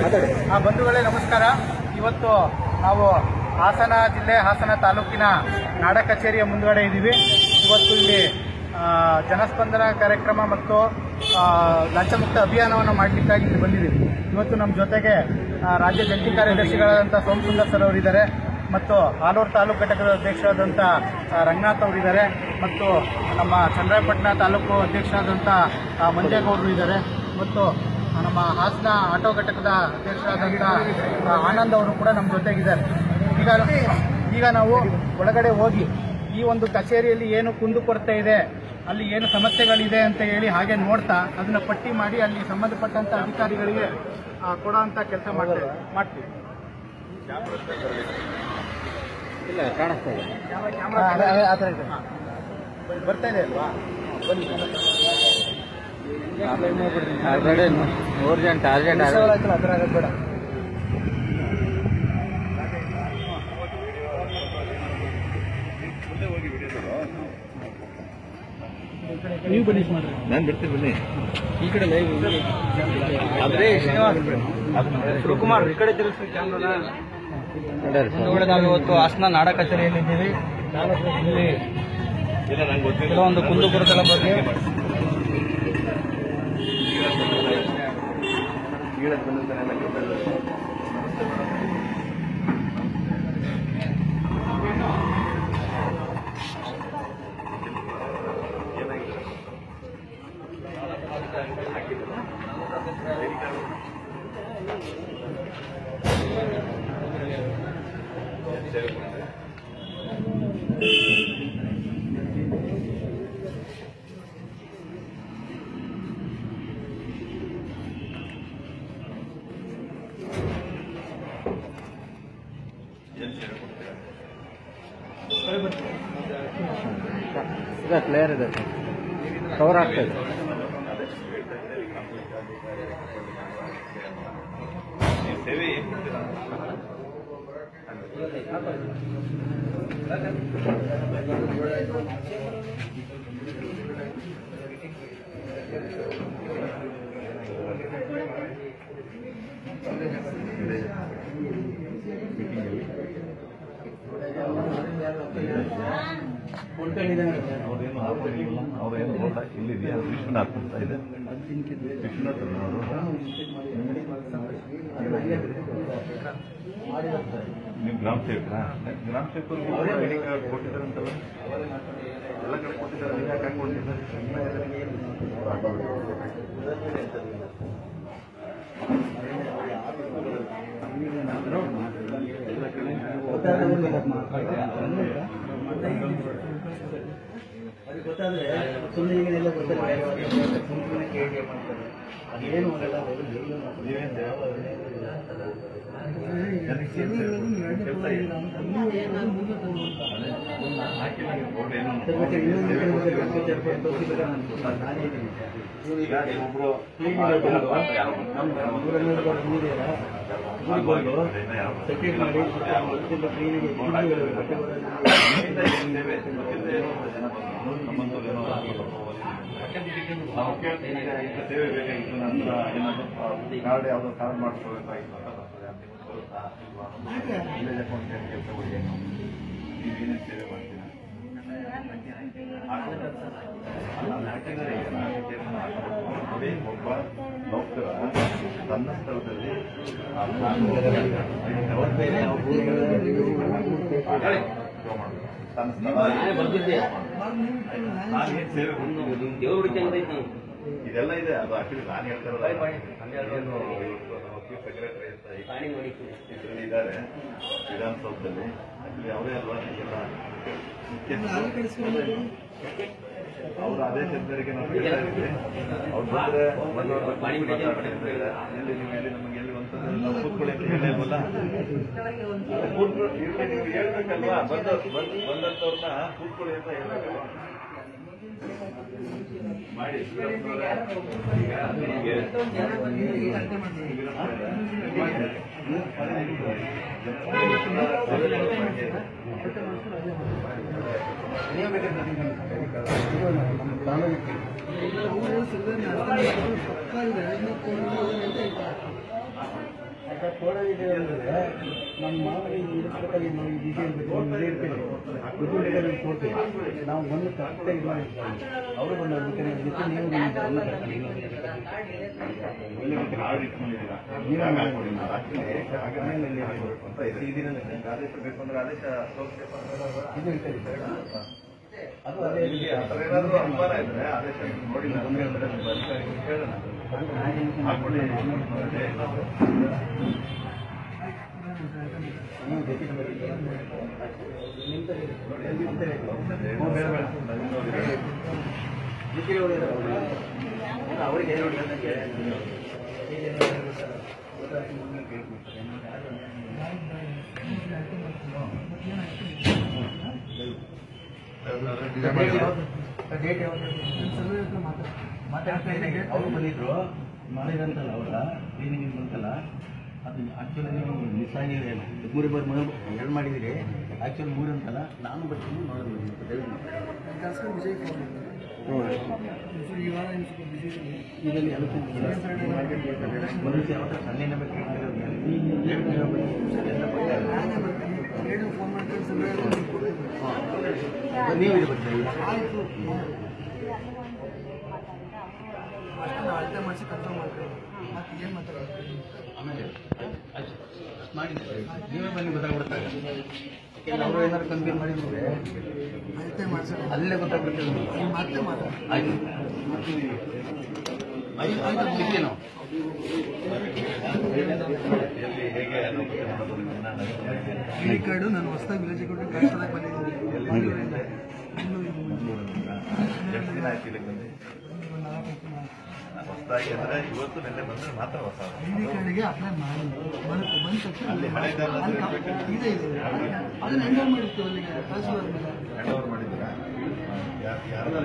ಆ ಬಂಧುಗಳೇ ನಮಸ್ಕಾರ ಇವತ್ತು ನಾವು ಹಾಸನ ಜಿಲ್ಲೆ ಹಾಸನ ತಾಲೂಕಿನ ನಾಡ ಕಚೇರಿಯ ಮುಂದುಗಡೆ ಇದ್ದೀವಿ ಇವತ್ತು ಇಲ್ಲಿ ಆ, ಜನಸ್ಪಂದನ ಕಾರ್ಯಕ್ರಮ ಮತ್ತು ಆ, ಲಂಚಮುಕ್ತ ಅಭಿಯಾನವನ್ನು ಮಾಡಲಿಕ್ಕಾಗಿ ಇಲ್ಲಿ ಬಂದಿದ್ದೀವಿ ಇವತ್ತು ನಮ್ಮ ಜೊತೆಗೆ ಆ, ರಾಜ್ಯ ಜಂಟಿ ಕಾರ್ಯದರ್ಶಿಗಳಾದಂಥ ಸೋಮಸುಂದರ್ ಸರ್ ಅವರಿದ್ದಾರೆ ಮತ್ತು ಆಲೂರು ತಾಲೂಕು ಘಟಕದ ಅಧ್ಯಕ್ಷರಾದಂಥ ಆ, ರಂಗನಾಥ್ ಅವರಿದ್ದಾರೆ ಮತ್ತು ನಮ್ಮ ಚನ್ನರಾಯಪಟ್ಟಣ ತಾಲೂಕು ಅಧ್ಯಕ್ಷರಾದಂಥ ಆ, ಮಂಜೇಗೌಡರು ಇದ್ದಾರೆ ಮತ್ತು ನಮ್ಮ ಹಾಸನ ಆಟೋ ಘಟಕದ ಅಧ್ಯಕ್ಷರಾದಂಥ ಆ, ಆನಂದ್ ಅವರು ಕೂಡ ನಮ್ಮ ಜೊತೆಗಿದ್ದಾರೆ ಈಗ ಈಗ ನಾವು ಒಳಗಡೆ ಹೋಗಿ ಈ ಒಂದು ಕಚೇರಿಯಲ್ಲಿ ಏನು ಕುಂದುಕೊರತೆ ಇದೆ ಅಲ್ಲಿ ಏನು ಸಮಸ್ಯೆಗಳಿದೆ ಅಂತ ಹೇಳಿ ಹಾಗೆ ನೋಡ್ತಾ ಅದನ್ನ ಪಟ್ಟಿ ಮಾಡಿ ಅಲ್ಲಿ ಸಂಬಂಧಪಟ್ಟಂತ ಅಧಿಕಾರಿಗಳಿಗೆ ಆ, ಕೊಡೋ ಅಂತ ಕೆಲಸ ಮಾಡ್ತೇವೆ ಮಾಡ್ತೀವಿ ಇಲ್ಲ ಕಾಣಿಸ್ತಾ ಇದೆ ಕ್ಯಾಮ್ರಾ ಆ ಥರ ಇದೆ ಹಾ. ಬರ್ತಾ ಇದೆ ಅಲ್ವಾ ಬನ್ನಿ ಆಲ್ರೆಡಿ ನೂರು ಜನ ಟಾರ್ಗೆಟ್ ಆಗಿದೆ ಆಯ್ತಲ್ಲ ಅದರ ಆಗೋದು ಬೇಡ ನೀವು ಬನ್ನಿ ಮಾಡ್ರಿ ನಾನು ಬಿಡ್ತೀನಿ ಬನ್ನಿ ಈ ಕಡೆ ಲೈವ್ ಅದೇ ಶ್ರೀನಿವಾಸ್ ಶಿವಕುಮಾರ್ ಈ ಕಡೆ ತಿರುಗಿಸಿ ಕ್ಯಾಮ್ರಾ ಮುಂದುಗಡೆ ನಾವು ಇವತ್ತು ಹಾಸನ ನಾಡ ಕಚೇರಿಯಲ್ಲಿದ್ದೀವಿ ಇಲ್ಲಿ ಇಲ್ಲ ನಂಗೆ ಗೊತ್ತಿಲ್ಲ ಕೆಲವೊಂದು ಕುಂದುಕೊರತೆಗಳ ಬಗ್ಗೆ ಕೀಳಕ್ಕೆ ಬಂದಿದ್ದಾನೆ ಎಲ್ಲ ಗೊತ್ತಿಲ್ಲ. ಇದೆ ಕ್ಲಿಯರ್ ಇದೆ ಕವರ್ ಆಗ್ತಾ ಇದೆ ಈ ಸೇವೆ ಏನ್ ಕೊಡ್ತೀರಾ ಅವ್ರೇನು ಹಾಕ್ತಿರ್ಲಿಲ್ಲ ಅವ್ರೇನು ಓಟ ಇಲ್ಲಿದೆಯಾ ವಿಶ್ವನಾಥ್ ಅಂತ ಇದೆ ವಿಶ್ವನಾಥ್ ಅವರು ನೀವು ಗ್ರಾಮ ಸೇವಕರಾ ಗ್ರಾಮ ಸೇವಕರು ಐಡಿ ಕಾರ್ಡ್ ಕೊಟ್ಟಿದ್ದಾರಂತಲ್ಲ ಎಲ್ಲ ಕಡೆ ಕೊಟ್ಟಿದ್ದಾರೆ ನೀವು ಯಾಕೆ ಗೊತ್ತಾದ್ರೆ ಸುಮ್ಮನೆ ಈಗನೆಲ್ಲ ಗೊತ್ತಾದ್ರೆ ಸುಮ್ಮನೆ ಕೇಳಿ ಮಾಡ್ತಾರೆ ಅದೇನು ಆಗಲ್ಲ ನೀವೇನು ನಾವು ಕೇಳ್ತೀನಿ ಈಗ ಇಂಥ ಸೇವೆ ಬೇಕಾಗಿತ್ತು ನಂತರ ಏನಾದ್ರು ಕಾರ್ಡ್ ಯಾವುದೋ ಕಾರ್ಡ್ ಮಾಡಿಸ್ಕೋಬೇಕಾಗಿತ್ತು ಅಂತ ಬರ್ತದೆ ಅಂತ ನಿಮ್ಗೆ ಬರುತ್ತಾ ಇಲ್ವಾ? ವಿಲೇಜ್ ಅಕೌಂಟ್ ಕೆಲಸ ಕೊಡಿ ನೀವೇನೇನು ಸೇವೆ ಮಾಡ್ತೀರಾ ಅಲ್ಲ, ಹಾಕಿದ್ದಾರೆ ಈಗ ನಾನು ಕೇಳಿದ್ದು ಹಾಕ್ಬೇಕು. ನೋಡಿ, ಒಬ್ಬ ನೌಕರ ತನ್ನ ಸ್ಥಳದಲ್ಲಿ ಆ ತನ್ನ ಸ್ಥಳ ನಾನೇನ್ ಸೇವೆ ಕೊಡ್ತೀನಿ? ಇದೆಲ್ಲ ಇದೆ ಅದು ಆಕ್ಚುಲಿ ನಾನು ಹೇಳ್ತಾರಲ್ಲ ಏನು ಇವತ್ತು ನಮ್ಮ ಚೀಫ್ ಸೆಕ್ರೆಟರಿ ಅಂತ ಇದರಲ್ಲಿ ಇದ್ದಾರೆ ವಿಧಾನಸೌಧದಲ್ಲಿ ಆಕ್ಚುಲಿ ಅವರೇ ಅಲ್ವಾ ಈಗೆಲ್ಲ ಮುಖ್ಯಸ್ಥರು. ಅವ್ರ ಆದೇಶದವರೆಗೆ ನಾವು ಕೇಳ್ತಾ ಇದ್ವಿ ಅವ್ರು ಬಂದ್ರೆ ಬಂದು ಅವ್ರ ಬಗ್ಗೆ ಮಾತಾಡ್ತಾರೆ ಅಂತ ಇದೆ. ಎಲ್ಲಿ ನೀವು ಎಲ್ಲಿ ನಮಗೆ ಎಲ್ಲಿ ಒಂದ್ಸಲ ನಾವು ಕೂತ್ಕೊಳ್ಳಿ ಅಂತ ಹೇಳಿಲ್ವಲ್ಲ ಕೂತ್ಕೊಳ್ಳಿ ಇರ್ಲಿ ನೀವು ಹೇಳ್ಬೇಕಲ್ವಾ ಬಂದ ಬಂದ್- ಬಂದಂತವ್ರನ್ನ ಕೂತ್ಕೊಳ್ಳಿ ಅಂತ ಹೇಳ್ಬೇಕಲ್ವಾ ಮಾಡಿ ಈಗ ನಿಮಗೆ ನಮ್ಮ ಮಾವನಿಗೆ ಇರ್ಬೇಕಾದ್ರೆ ನಾವು ಈಗ ಇರ್ಬೇಕು ಇದೇ ಇರ್ತೀವಿ ಇದು ಬೇಕಾದ್ರೆ ಕೊಡ್ತೀವಿ ನಾವು ಬಂದು ಕರೆಕ್ಟಾಗಿ ಇದು ಮಾಡಿರ್ತೀವಿ ಅವರು ಬಂದು ಬೇಕಾದ್ರೆ ಜೊತೆ ನೀವು ಬಂದು ಬಂದು ಕರ್ಕೊಂಡು ಒಳ್ಳೆ ಮತ್ತೆ ಕಾರ್ಡ್ ಇಟ್ಕೊಂಡಿದ್ದೀರಾ ಜಾಗ ಹಾಕ್ಕೊಂಡಿಲ್ಲ. ಹಾಕ್ತೀನಿ. ಜಾಗ ಮೇಲೆ ಹಾಕ್ಬೇಕು ಅಂತ ಇದೆ. ನಿಮ್ಗೆ ಆದೇಶ ಬೇಕು ಅಂದ್ರೆ ಆದೇಶ ತೋರಿಸ್ಬೇಕು ಅಂದ್ರೆ ಇದು ಇರ್ತದೆ ಸರ್ ಅದು ಅದೇ ನಿಮ್ಗೆ ಆ ಥರ ಏನಾದ್ರು ಅನುಮಾನ ಇದ್ರೆ ಆದೇಶ ನೋಡಿಲ್ಲ ಅಂದ್ರೆ ಅಂದ್ರೆ ನಿಮ್ಮ ಅಧಿಕಾರಿಗಳು ಕೇಳೋಣ ಹಾಕೊಳ್ಳಿ ಅದೇ ನಾವು ನೀವು ಜೊತೆ ಬಂದಿದ್ದೀರಾ? ಬೇಡ, ಬೇಡ. ನಾನು ನೋಡಿ. ಜೊತೆಗೆ ಹೋಗಿದ್ದಾರೆ ಅವರಿಗೆ ಏನು ಹೇಳಿದ್ರೆ ಡೇಟ್ ಯಾವಾಗ ಮಾತಾಡ್ತಾ ಇದ್ದೀನಿ ಅವರು ಬಂದಿದ್ರು ಮಾಡಿದಂತಲ್ಲ ಅವರ ಕ್ಲೀನಿಂಗ್ ಬಂತಲ್ಲ ಅದು ಆ್ಯಕ್ಚುಲಿ ನೀವು ಮಿಸ್ ಆಗಿದೆ ಮೂರು ಬಾರಿ ಮೂರು ಎರಡು ಮಾಡಿದ್ದೀರಿ ಆ್ಯಕ್ಚುಲಿ ಮೂರು ಅಂತಲ್ಲ ನಾನು ಬರ್ತೀನಿ ನೋಡೋದು ಮತ್ತೆ ದಯವಿಟ್ಟು ಇದರಲ್ಲಿ ಮನುಷ್ಯ ಯಾವತ್ತ ಸಣ್ಣ ಬೇಕು ನೀವು ಇದು ಬರ್ತೀವಿ ಆಮೇಲೆ ಆಯ್ತು. ಮಾಡಿದ್ದೆ ನೀವೇ ಬನ್ನಿ ಗೊತ್ತಾಗ್ಬಿಡ್ತಾರೆ ಯಾಕೆಂದ್ರೆ ಅವರು ಏನಾದ್ರು ಕಂಪೇರ್ ಮಾಡಿದ್ರೆ ಅಲ್ಲೇ ಗೊತ್ತಾಗ್ಬಿಡ್ತದೆ ಆಯ್ತು ಆಯ್ತು ಆಯ್ತು ಸಿಗ್ತೀವಿ ನಾವು ಎಲ್ಲಿ ಹೇಗೆ ಅನುಮತಿ ಮಾಡೋದು ನಿಮ್ಮನ್ನ ನನಗೆ ಐಡಿ ಕಾರ್ಡು ನಾನು ಹೊಸದಾಗಿ ವಿಲೇಜ್ ಕೊಟ್ಟು ಕಳಿಸೋದಕ್ಕೆ ಬಂದಿದ್ದೀನಿ ಎಷ್ಟು ದಿನ ಆಯ್ತು ಇಲ್ಲಿಗೆ ಬಂದು ಹೊಸದಾಗಿ ಅಂದ್ರೆ ಇವತ್ತು ನಿನ್ನೆ ಬಂದ್ರೆ ಮಾತ್ರ ಹೊಸ ಐಡಿ ಕಾರ್ಡಿಗೆ ಅಪ್ಲೈ ಮಾಡಿ ಬರುತ್ತೆ ಬಂದ ತಕ್ಷಣ ಅಲ್ಲಿ ಹಳೆ ಕಾಲದ ಅಲ್ಲಿ ಇರ್ಬೇಕು. ಇದೆ ಇದೆ ಅದನ್ನ ಎಂಡರ್ ಮಾಡಿರ್ತೀವಿ ಅಲ್ಲಿಗೆ ಕಳಿಸೋದ್ಮೇಲೆ ಹ್ಯಾಂಡ್ ಓವರ್ ಮಾಡಿದ್ದೀರಾ ಯಾರು ಯಾರ್ದಾರು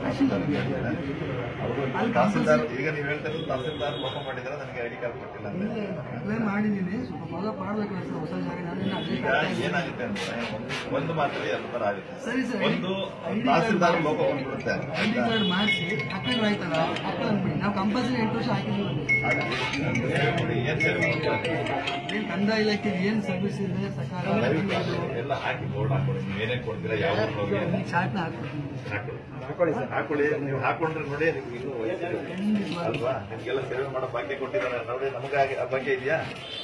ಅವರು ಅಲ್ಲಿ ತಹಸೀಲ್ದಾರ್ ಈಗ ನೀವು ಹೇಳ್ತಾ ಇರೋದು ತಹಸೀಲ್ದಾರ್ ಲೋಪ ಮಾಡಿದ್ರೆ ನನಗೆ ಐಡಿ ಕಾರ್ಡ್ ಕೊಟ್ಟಿಲ್ಲ ಅಂತ ಅಪ್ಲೈ ಮಾಡಿದ್ದೀನಿ ಸ್ವಲ್ಪ ಫಾಲೋ ಮಾಡಬೇಕು ಸರ್ ಹೊಸ ಜಾಗ ನಾನು ಈಗ ಏನಾಗುತ್ತೆ ಅಂದ್ರೆ ಒಂದು ಒಂದು ಮಾತ್ರ ಎರಡು ತರ ಆಗುತ್ತೆ ಸರಿ ಸರ್ ಒಂದು ಐಡಿ ತಹಸೀಲ್ದಾರ್ ಕಾರ್ಡ್ ಲೋಪ ಬಂದ್ಬಿಡುತ್ತೆ ಐಡಿ ಕಾರ್ಡ್ ಮಾಡಿಸಿ ಹಾಕೊಂಡ್ರೆ ಆಯ್ತಲ್ಲ ಹಾಕೊಂಡು ಅಂದ್ಬಿಡಿ ನಾವು ಕಂಪಲ್ಸರಿ ಎಂಟು ವರ್ಷ ಹಾಕಿದ್ದೀವಿ ಹಾಗಾಗಿ ನೋಡಿ ಏನ್ ಸೇವೆ ಮಾಡ್ತಾರೆ ಏನು ಕಂದಾಯ ಇಲಾಖೆಗೆ ಏನು ಸರ್ವಿಸ್ ಇದೆ ಸಕಾರ ದಯವಿಟ್ಟು ಎಲ್ಲ ಹಾಕಿ ಬೋರ್ಡ್ ಹಾಕೊಳ್ಳಿ ನೀವು ಏನೇನ್ ಕೊಡ್ತೀರಾ ಯಾವ ಊರ್ಗ್ ಹೋಗಿ ಅಂತ ಚಾರ್ಟ್ನ ಹಾಕ್ಬಿಡ್ತೀನಿ ಹಾಕೊಳ್ಳಿ ಹಾಕೊಳ್ಳಿ ಸರ್ ಹಾಕೊಳ್ಳಿ ನೀವು ಹಾಕೊಂಡ್ರೆ ನೋಡಿ ನಿಮ್ಗೆ ಇನ್ನೂ ವಯಸ್ಸಿದೆ ಅಲ್ವಾ ನಿಮ್ಗೆಲ್ಲ ಸೇವೆ ಮಾಡೋ ಭಾಗ್ಯ ಕೊಟ್ಟಿದ್ದಾರೆ ನೋಡಿ ನಮಗೆ ಆ ಭಾಗ್ಯ ಇದೆಯಾ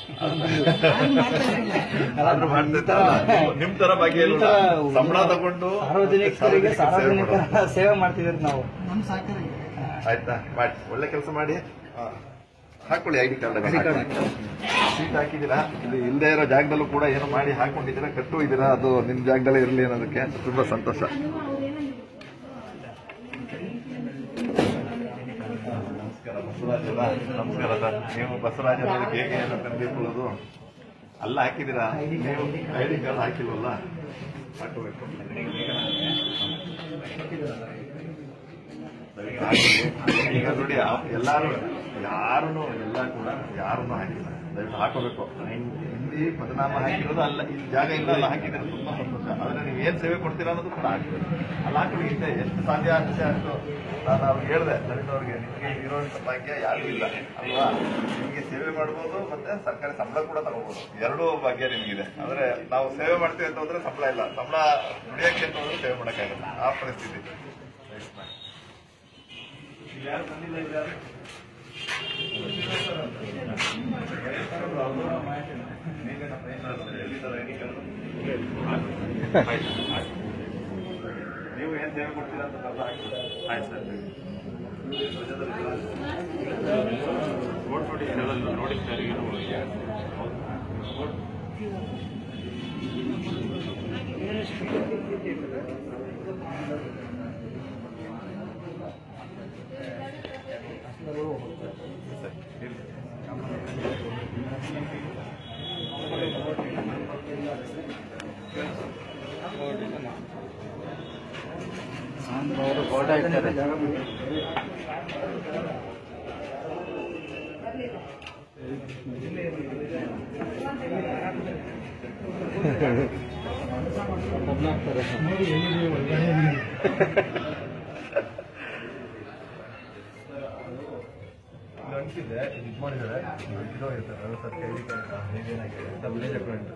ಆದ್ರೂ ಮಾಡ್ತಾ ಇದ್ದಾರಲ್ಲ, ನಿಮ್- ನಿಮ್ ತರ ಭಾಗ್ಯ ಇಲ್ಲ ಸಂಬಳ ತಗೊಂಡು ಸಾರ್ವಜನಿಕರಿಗೆ ಸೇವೆ ಸಾರ್ವಜನಿಕ ಮಾಡೋದು. ಸೇವೆ ಮಾಡ್ತಿದ್ದೀರಿ ನಾವು ನಮ್ಮ ಸಹಕಾರ ಇದೆ ಆಯ್ತಾ ಮಾಡಿ ಒಳ್ಳೆ ಕೆಲಸ ಮಾಡಿ ಆ, ಹಾಕೊಳ್ಳಿ ಐಡಿ ಕಾರ್ಡ್ ಸೀಟ್ ಹಾಕಿದ್ದೀರಾ ಇದು ಇಲ್ಲದೆ ಇರೋ ಜಾಗದಲ್ಲೂ ಕೂಡ ಏನೋ ಮಾಡಿ ಹಾಕೊಂಡಿದ್ದೀರಾ ಕಟ್ಟು ಇದ್ದೀರಾ ಅದು ನಿಮ್ ಜಾಗದಲ್ಲೇ ಇರಲಿ ಅನ್ನೋದಕ್ಕೆ ತುಂಬಾ ಸಂತೋಷ ನಮಸ್ಕಾರ ಬಸವರಾಜ್ ಅಲ್ಲ? ನಮಸ್ಕಾರ ಸರ್ ನೀವು ಬಸವರಾಜ್ ಅನ್ನೋದಕ್ಕೆ ಹೇಗೆ ಏನೋ ಕಂಡಿಕೊಳ್ಳೋದು ಅಲ್ಲ ಹಾಕಿದ್ದೀರಾ ನೀವು ಐಡಿ ಕಾರ್ಡ್ ಹಾಕಿಲ್ವಲ್ಲ ಹಾಕೋಬೇಕು ಈಗ ನೋಡಿ ಆ- ಎಲ್ಲಾರು ಯಾರನ್ನು ಎಲ್ಲ ಕೂಡ ಯಾರನ್ನು ಹಾಕಿಲ್ಲ ದಯವಿಟ್ಟು ಹಾಕೋಬೇಕು ಹಿಂದಿ ಪದನಾಮ ಹಾಕಿರೋದು ಅಲ್ಲ ಈ ಜಾಗ ಇಲ್ಲ ಅಲ್ಲ ಹಾಕಿದ್ರೆ ತುಂಬಾ ಸಂತೋಷ ಆದ್ರೆ ನೀವು ಏನ್ ಸೇವೆ ಕೊಡ್ತೀರಾ ಅನ್ನೋದು ಕೂಡ ಹಾಕಬೇಕು ಅಲ್ಲಿ ಹಾಕಬೇಕು ಹಿಂದೆ ಎಷ್ಟು ಸಾಧ್ಯ ಅಷ್ಟೇ ಅಷ್ಟು ನಾನು ಅವ್ರಿಗೆ ಹೇಳಿದೆ ನವೀನ್ ಅವ್ರಿಗೆ ನಿಮಗೆ ಇರುವಂತ ಭಾಗ್ಯ ಯಾರು ಇಲ್ಲ ಅಲ್ವಾ ನಿಮಗೆ ಸೇವೆ ಮಾಡ್ಬೋದು ಮತ್ತೆ ಸರ್ಕಾರಿ ಸಂಬಳ ಕೂಡ ತಗೋಬಹುದು ಎರಡೂ ಭಾಗ್ಯ ನಿಮಗಿದೆ ಆದ್ರೆ ನಾವು ಸೇವೆ ಮಾಡ್ತೀವಿ ಅಂತ ಹೋದ್ರೆ ಸಂಬಳ ಇಲ್ಲ ಸಂಬಳ ದುಡಿಯಕ್ಕೆ ಅಂತ ಹೋದ್ರೆ ಸೇವೆ ಮಾಡಕ್ಕಾಗಲ್ಲ ಆ ಪರಿಸ್ಥಿತಿ ಯಾರು ಬಂದಿಲ್ಲ ಇಲ್ಲಿ ಯಾರು? ನೀವೇನಪ್ಪ ಏನಾದ್ರು ಎಲ್ಲಿದ್ದಾರೆ ಐಡಿ ಕಾರ್ಡು? ಆಯ್ತು, ಆಯ್ತು. ನೀವು ಏನ್ ಸೇವೆ ಕೊಡ್ತೀರಾ ಅಂತ ಕರ್ದು ಹಾಕಿ ಆಯ್ತು ಸರ್ ನೋಡ್ ನೋಡಿ ಹೇಳಲ್ಲ ನೋಡಿ ಸರ್ ಏನು ಅವರು ಫೋಟೋ ಇಡ್ತಾರೆ ಅನ್ಸಿದೆ ಇದು ಮಾಡಿದ್ದಾರೆ ಇದು ಇರ್ತಾರೆ ಅದು ಸರ್ ಕೈ ಏನಾಗಿದೆ ಅಂತ ವಿಲೇಜ್ ಅಕೌಂಟ್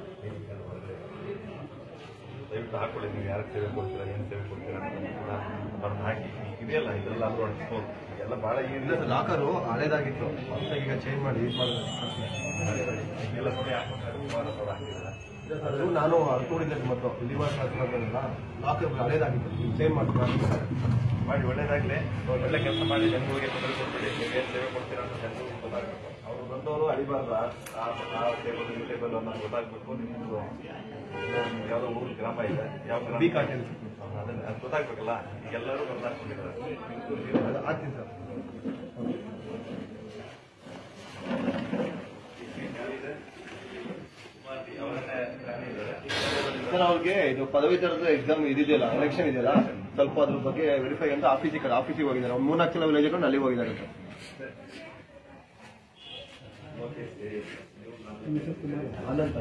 ದಯವಿಟ್ಟು ಹಾಕೊಳ್ಳಿ ನೀವು ಯಾರಿಗೆ ಸೇವೆ ಕೊಡ್ತೀರಾ ಏನು ಸೇವೆ ಕೊಡ್ತೀರಾ ಅಂತ ಕೂಡ ಬರೆದು ಹಾಕಿ ಇದೆಯಲ್ಲ ಇದೆಲ್ಲ ಅದು ಅಳಿಸ್ಬೋದು ಎಲ್ಲ ಭಾಳ ಇಲ್ಲ ಇಲ್ಲ ಸರ್ ಲಾಕರು ಹಳೇದಾಗಿತ್ತು ಹೊಸದಾಗಿ ಈಗ ಚೇಂಜ್ ಮಾಡಿ ಯೂಸ್ ಮಾಡಿದ್ರೆ ಎಲ್ಲ ನೋಡಿ ಹಾಕ್ಬೇಕಾದ್ರೆ ಸುಮಾರು ಸಾವಿರ ಹಾಕಿದ್ದಾರೆ ಇಲ್ಲ ಸರ್ ಅದು ನಾನು ಅನ್ಕೊಂಡಿದ್ದೆ ಮತ್ತು ಲಿವರ್ ಹಾಕಿರೋದ್ರಲ್ಲ ಲಾಕರ್ ಹಳೇದಾಗಿತ್ತು ಚೇಂಜ್ ಮಾಡ್ತೀನಿ ಮಾಡಿ ಒಳ್ಳೇದಾಗಲಿ ಒಳ್ಳೆ ಕೆಲಸ ಮಾಡಿ ಜನಗಳಿಗೆ ತೊಂದರೆ ಕೊಡ್ಬೇಡಿ ನೀವು ಏನು ಸೇವೆ ಕೊಡ್ತೀರಾ ಅಂತ ಜನರಿಗೆ ಗೊತ್ತಾಗಬೇಕು ಅವರು ಬಂದವರು ಅಡಿಬಾರ್ದು ಆ ಆ ಟೇಬಲ್ ಈ ಟೇಬಲ್ ಅನ್ನೋದು ಗೊತ್ತಾಗಬೇಕು ನಿಮ್ಮದು ನಿಮ್ದು ಯಾವುದೋ ಊರು ಗ್ರಾಮ ಇದೆ ಯಾವ ಗ್ರಾಮ ಬಿ ಕಾಟೇಲ್ ಅದನ್ನ ಅದು ಗೊತ್ತಾಗ್ಬೇಕಲ್ಲ ಈಗ ಎಲ್ಲರೂ ಬರ್ದಾಕೊಂಡಿದ್ದಾರೆ ಆಗ್ತೀನಿ ಸರ್ ಸರ್ ಅವ್ರಿಗೆ ಇದು ಪದವೀಧರದ ಎಕ್ಸಾಮ್ ಇದಿದೆಯಲ್ಲ ಎಲೆಕ್ಷನ್ ಇದೆಯಲ್ಲ ಸ್ವಲ್ಪ ಅದ್ರ ಬಗ್ಗೆ ವೆರಿಫೈ ಅಂತ ಆಫೀಸಿಗೆ ಆಫೀಸಿಗೆ ಹೋಗಿದ್ದಾರೆ ಒಂದು ಮೂರ್ನಾಲ್ಕು ಜನ ವಿಲೇಜ್ ಅಲ್ಲಿಗೆ ಹೋಗಿದ್ದಾರೆ ಸರ್ ಅನಂತ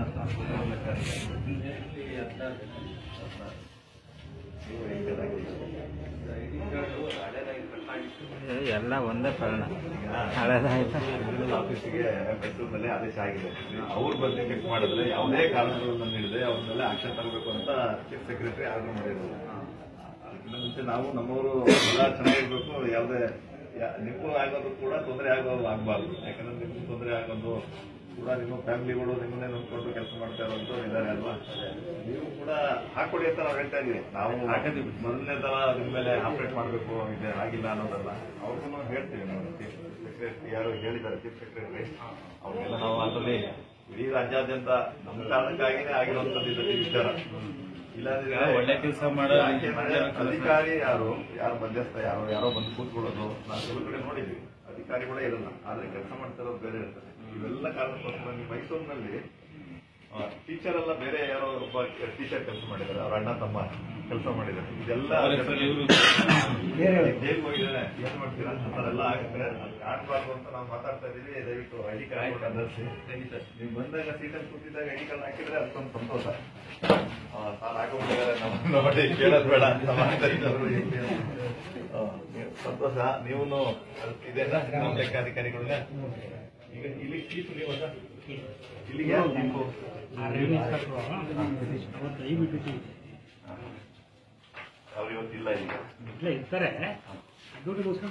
ಎಲ್ಲ ಒಂದೇ ಪರಿಣ ಹಳೇದಾಯ್ತು ಆಫೀಸಿಗೆ ಮೈಸೂರಿನಲ್ಲಿ ಆದೇಶ ಆಗಿದೆ ಅವ್ರು ಬಂದು ಚೆಕ್ ಮಾಡಿದ್ರೆ ಯಾವುದೇ ಕಾರಣಗಳನ್ನು ನೀಡದೆ ಅವ್ರ ಮೇಲೆ ಆಕ್ಷನ್ ತರಬೇಕು ಅಂತ ಚೀಫ್ ಸೆಕ್ರೆಟರಿ ಆರ್ಡರ್ ಮಾಡಿರೋದು ಅದಕ್ಕಿಂತ ಮುಂಚೆ ನಾವು ನಮ್ಮವರು ಎಲ್ಲ ಚೆನ್ನಾಗಿರ್ಬೇಕು ಯಾವುದೇ ಯಾ- ನಿಮಗೂ ಆಗೋದು ಕೂಡ ತೊಂದರೆ ಆಗೋದು ಆಗಬಾರ್ದು ಯಾಕಂದ್ರೆ ನಿಮಗೂ ತೊಂದರೆ ಆಗೋದು ಕೂಡ ನಿಮ್ಮ ಫ್ಯಾಮಿಲಿಗಳು ನಿಮ್ಮನ್ನೇ ನೋಡ್ಕೊಂಡು ಕೆಲಸ ಮಾಡ್ತಾ ಇರೋದು ಇದ್ದಾರೆ ಅಲ್ವಾ ನೀವು ಕೂಡ ಹಾಕೊಡಿ ಅಂತ ನಾವು ಹೇಳ್ತಾ ಇದೀವಿ ನಾವು ಹಾಕಿದ್ವಿ ಮೊದಲನೇ ತರ ನಿಮ್ಮ ಮೇಲೆ ಆಪರೇಟ್ ಮಾಡಬೇಕು ಇದೆ ಆಗಿಲ್ಲ ಅನ್ನೋದಲ್ಲ ಅವ್ರಿಗೂ ಹೇಳ್ತೀವಿ ನಾವು ಚೀಫ್ ಸೆಕ್ರೆಟರಿ ಯಾರು ಹೇಳಿದ್ದಾರೆ ಚೀಫ್ ಸೆಕ್ರೆಟರಿ ಅವ್ರಿಗೆಲ್ಲ ನಾವು ಅದರಲ್ಲಿ ಇಡೀ ರಾಜ್ಯಾದ್ಯಂತ ನಮ್ಮ ಕಾರಣಕ್ಕಾಗಿನೇ ಆಗಿರುವಂತದ್ದು ಇದು ಈ ವಿಚಾರ ಇಲ್ಲಾಂದ್ರೆ ಒಳ್ಳೆ ಕೆಲಸ ಮಾಡೋ ಯಾಕೆಂದ್ರೆ ಅಧಿಕಾರಿ ಯಾರು ಯಾರು ಮಧ್ಯಸ್ಥ ಯಾರು ಯಾರೋ ಬಂದು ಕೂತ್ಕೊಳ್ಳೋದು ನಾವು ಕೆಲವು ಕಡೆ ನೋಡಿದ್ವಿ ಅಧಿಕಾರಿ ಕೂಡ ಇರಲ್ಲ ಆದ್ರೆ ಕೆಲಸ ಮಾಡ್ತಿರೋದು ಬೇರೆ ಇರ್ತದೆ ಇವೆಲ್ಲ ಕಾರಣಕ್ಕೋಸ್ಕರ ನೀವು ಮೈಸೂರಿನಲ್ಲಿ ಟೀಚರ್ ಎಲ್ಲ ಬೇರೆ ಯಾರೋ ಒಬ್ಬ ಟೀಚರ್ ಕೆಲಸ ಮಾಡಿದ್ದಾರೆ ಅವ್ರ ಅಣ್ಣ ತಮ್ಮ ಕೆಲಸ ಮಾಡಿದ್ದಾರೆ ಇದೆಲ್ಲ ಜೈಲ್ಗೆ ಹೋಗಿದ್ದಾರೆ ಏನ್ ಮಾಡ್ತೀರಾ ಅದೆಲ್ಲ ಆಗುತ್ತೆ ಅದು ಕಾಣಬಾರ್ದು ಅಂತ ನಾವು ಮಾತಾಡ್ತಾ ಇದೀವಿ ದಯವಿಟ್ಟು ಐಡಿ ಕಾರ್ಡ್ ಅದರ್ಸಿ ನೀವು ಬಂದಾಗ ಸೀಟಲ್ಲಿ ಕೂತಿದ್ದಾಗ ಐಡಿ ಕಾರ್ಡ್ ಹಾಕಿದ್ರೆ ಅದಕ್ಕೊಂದು ಸಂತೋಷ ತಾನು ಹಾಕೊಂಡಿದ್ದಾರೆ ನಮ್ಮ ನೋಡಿ ಕೇಳೋದು ಬೇಡ ಅಂತ ಮಾಡ್ತಾ ಇದ್ದವರು ಎಲ್ಲಿ ಅಂತ. ಆ, ನೀವು- ಸಂತೋಷ ನೀವು ಇದೆ ನಮ್ಮ ಲೆಕ್ಕಾಧಿಕಾರಿಗಳನ್ನ ಈಗ ಇಲ್ಲಿ ಚೀಫ್ ನೀವು ಅಲ್ಲ? ಇಲ್ಲಿಗೆ ಚೀಫು ಅವ್ರು ಇವತ್ತಿಲ್ಲ ಈಗ ಇಲ್ಲೇ ಇರ್ತಾರೆ ಡ್ಯೂಟಿಗೋಸ್ಕರ